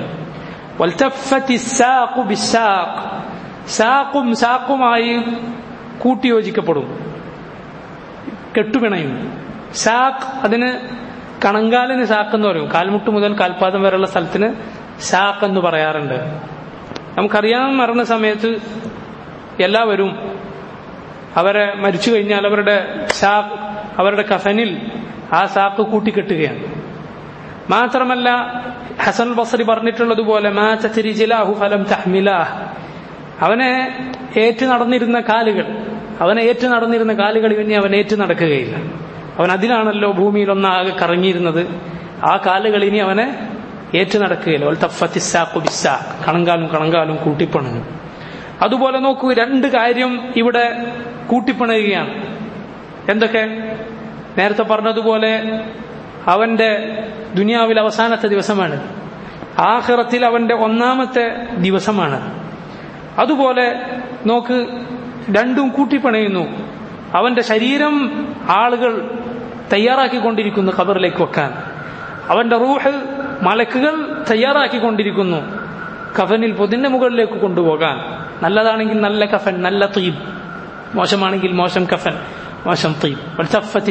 സാഖും സാഖുമായി കൂട്ടിയോജിക്കപ്പെടും കെട്ടുപിണയും സാഖ് അതിന് കണങ്കാലിന് സാക്ക് എന്ന് പറയും കാൽമുട്ട് മുതൽ കാൽപാദം വരെയുള്ള സ്ഥലത്തിന് സാക്ക് എന്ന് പറയാറുണ്ട് നമുക്കറിയാം മരണ സമയത്ത് എല്ലാവരും അവരെ മരിച്ചു കഴിഞ്ഞാൽ അവരുടെ സാക്ക് അവരുടെ കഫനിൽ ആ സാക്ക് കൂട്ടിക്കെട്ടുകയാണ് മാത്രമല്ല ഹസൻ ബസറി പറഞ്ഞിട്ടുള്ളതുപോലെ ഫലം തഹ്മിലാഹ് അവനെ ഏറ്റു നടന്നിരുന്ന കാലുകൾ അവനെ ഏറ്റു നടന്നിരുന്ന കാലുകൾ ഇനി അവൻ ഏറ്റു നടക്കുകയില്ല അവൻ അതിലാണല്ലോ ഭൂമിയിൽ ഒന്നാകെ കറങ്ങിയിരുന്നത് ആ കാലുകൾ ഇനി അവനെ ഏറ്റു നടക്കുകയില്ല കണങ്കാലും കണങ്കാലും കൂട്ടിപ്പണുന്നു അതുപോലെ നോക്കൂ രണ്ട് കാര്യം ഇവിടെ കൂട്ടിപ്പണയുകയാണ് എന്തൊക്കെ നേരത്തെ പറഞ്ഞതുപോലെ അവന്റെ ദുനിയാവിൽ അവസാനത്തെ ദിവസമാണ് ആഹ്റത്തിൽ അവന്റെ ഒന്നാമത്തെ ദിവസമാണ് അതുപോലെ നോക്ക് രണ്ടും കൂട്ടിപ്പണയുന്നു അവന്റെ ശരീരം ആളുകൾ തയ്യാറാക്കിക്കൊണ്ടിരിക്കുന്നു ഖബറിലേക്ക് വെക്കാൻ അവന്റെ റൂഹ് മലക്കുകൾ തയ്യാറാക്കിക്കൊണ്ടിരിക്കുന്നു കഫനിൽ പൊതിന്റെ മുകളിലേക്ക് കൊണ്ടുപോകാൻ നല്ലതാണെങ്കിൽ നല്ല കഫൻ നല്ല തീബ് മോശമാണെങ്കിൽ മോശം കഫൻ മോശം തീബ്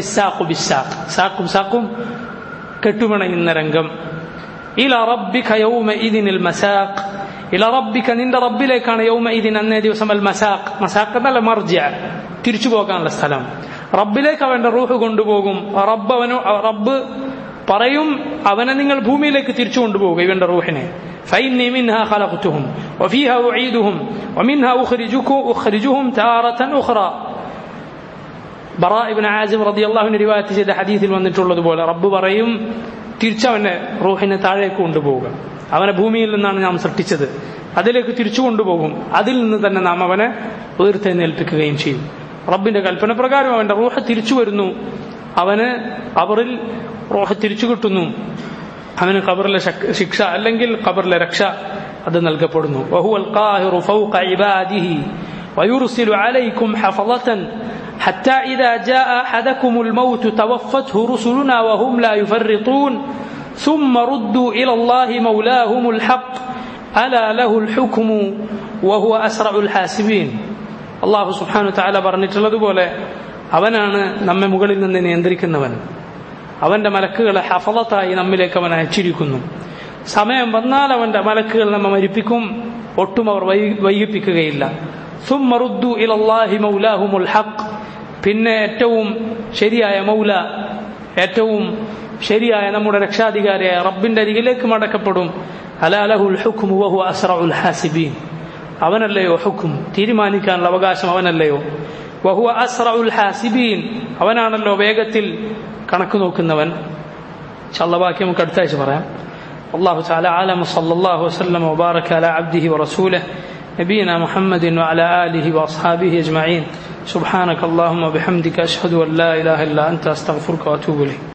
സാക്കും സാക്കും കെട്ടുപിണയുന്ന രംഗം ഇല റബ്ബിക യൗമ ഇതിനിൽ മസാഖ് ഇല റബ്ബിക നിന്റെ റബ്ബിലേക്കാണ് യൗമ ഇതിൻ അന്നേ ദിവസം അൽ മസാഖ് മസാഖ് എന്നല്ല മർജ തിരിച്ചു പോകാനുള്ള സ്ഥലം റബ്ബിലേക്ക് അവന്റെ റൂഹ് കൊണ്ടുപോകും റബ്ബ് അവന് റബ്ബ് പറയും അവനെ നിങ്ങൾ ഭൂമിയിലേക്ക് തിരിച്ചു കൊണ്ടുപോകുക ഇവന്റെ റൂഹിനെ فإني منها خلقتهم وفيها أعيدهم ومنها أخرجكم أخرجهم تارة أخرى ബറാ ഇബിൻ ആസിം റതി അള്ളാഹുവിന് റിവായത്ത് ചെയ്ത ഹദീസിൽ വന്നിട്ടുള്ളതുപോലെ റബ്ബ് പറയും തിരിച്ചവന്റെ റൂഹിനെ താഴേക്ക് കൊണ്ടുപോവുക അവനെ ഭൂമിയിൽ നിന്നാണ് നാം സൃഷ്ടിച്ചത് അതിലേക്ക് തിരിച്ചു കൊണ്ടുപോകും അതിൽ നിന്ന് തന്നെ നാം അവനെ ഉയർത്തെഴുന്നേൽപ്പിക്കുകയും ചെയ്യും റബ്ബിന്റെ കൽപ്പന പ്രകാരം അവന്റെ റൂഹ തിരിച്ചു വരുന്നു അവന് അവറിൽ റൂഹ തിരിച്ചു കിട്ടുന്നു അവന് ഖബറിലെ ശിക്ഷ അല്ലെങ്കിൽ ഖബറിലെ രക്ഷ അത് നൽകപ്പെടുന്നു വഹുവൽ ഖാഹിറു ഫൗഖ ഇബാദിഹി ويرسل عليكم حفظة حتى إذا جاء أحدكم الموت توفته رسلنا وهم لا يفرطون ثم ردوا إلى الله مولاهم الحق ألا له الحكم وهو أسرع الحاسبين الله سبحانه وتعالى പറഞ്ഞിട്ടുള്ളതുപോലെ അവനാണ് നമ്മെ മുകളിൽ നിന്ന് നിയന്ത്രിക്കുന്നവൻ അവന്റെ മലക്കുകളെ ഹഫലത്തായി നമ്മിലേക്ക് അവൻ അയച്ചിരിക്കുന്നു സമയം വന്നാൽ അവന്റെ മലക്കുകൾ നമ്മെ മരിപ്പിക്കും ഒട്ടും അവർ വൈകിപ്പിക്കുകയില്ല സുമ്മറുദ്ദു ഇലല്ലാഹി മൗലാഹുമുൽ ഹഖ് പിന്നെ ഏറ്റവും ശരിയായ മൗല ഏറ്റവും ശരിയായ നമ്മുടെ രക്ഷാധികാരിയായ റബ്ബിന്റെ അരികിലേക്ക് മടക്കപ്പെടും അലാലഹുൽ ഹുക്കും വഹു അസ്റഉൽ ഹാസിബീൻ അവനല്ലയോ ഹുക്കും തീരുമാനിക്കാനുള്ള അവകാശം അവനല്ലയോ വഹു അസ്റഉൽ ഹാസിബീൻ അവനാണല്ലോ വേഗത്തിൽ കണക്ക് നോക്കുന്നവൻ ബാക്കി നമുക്ക് അടുത്ത ആഴ്ച പറയാം الله تعالى عالم صلى الله وسلم وبارك على عبده ورسوله نبينا محمد وعلى آله وأصحابه أجمعين سبحانك اللهم وبحمدك أشهد أن لا إله إلا أنت أستغفرك وأتوب إليك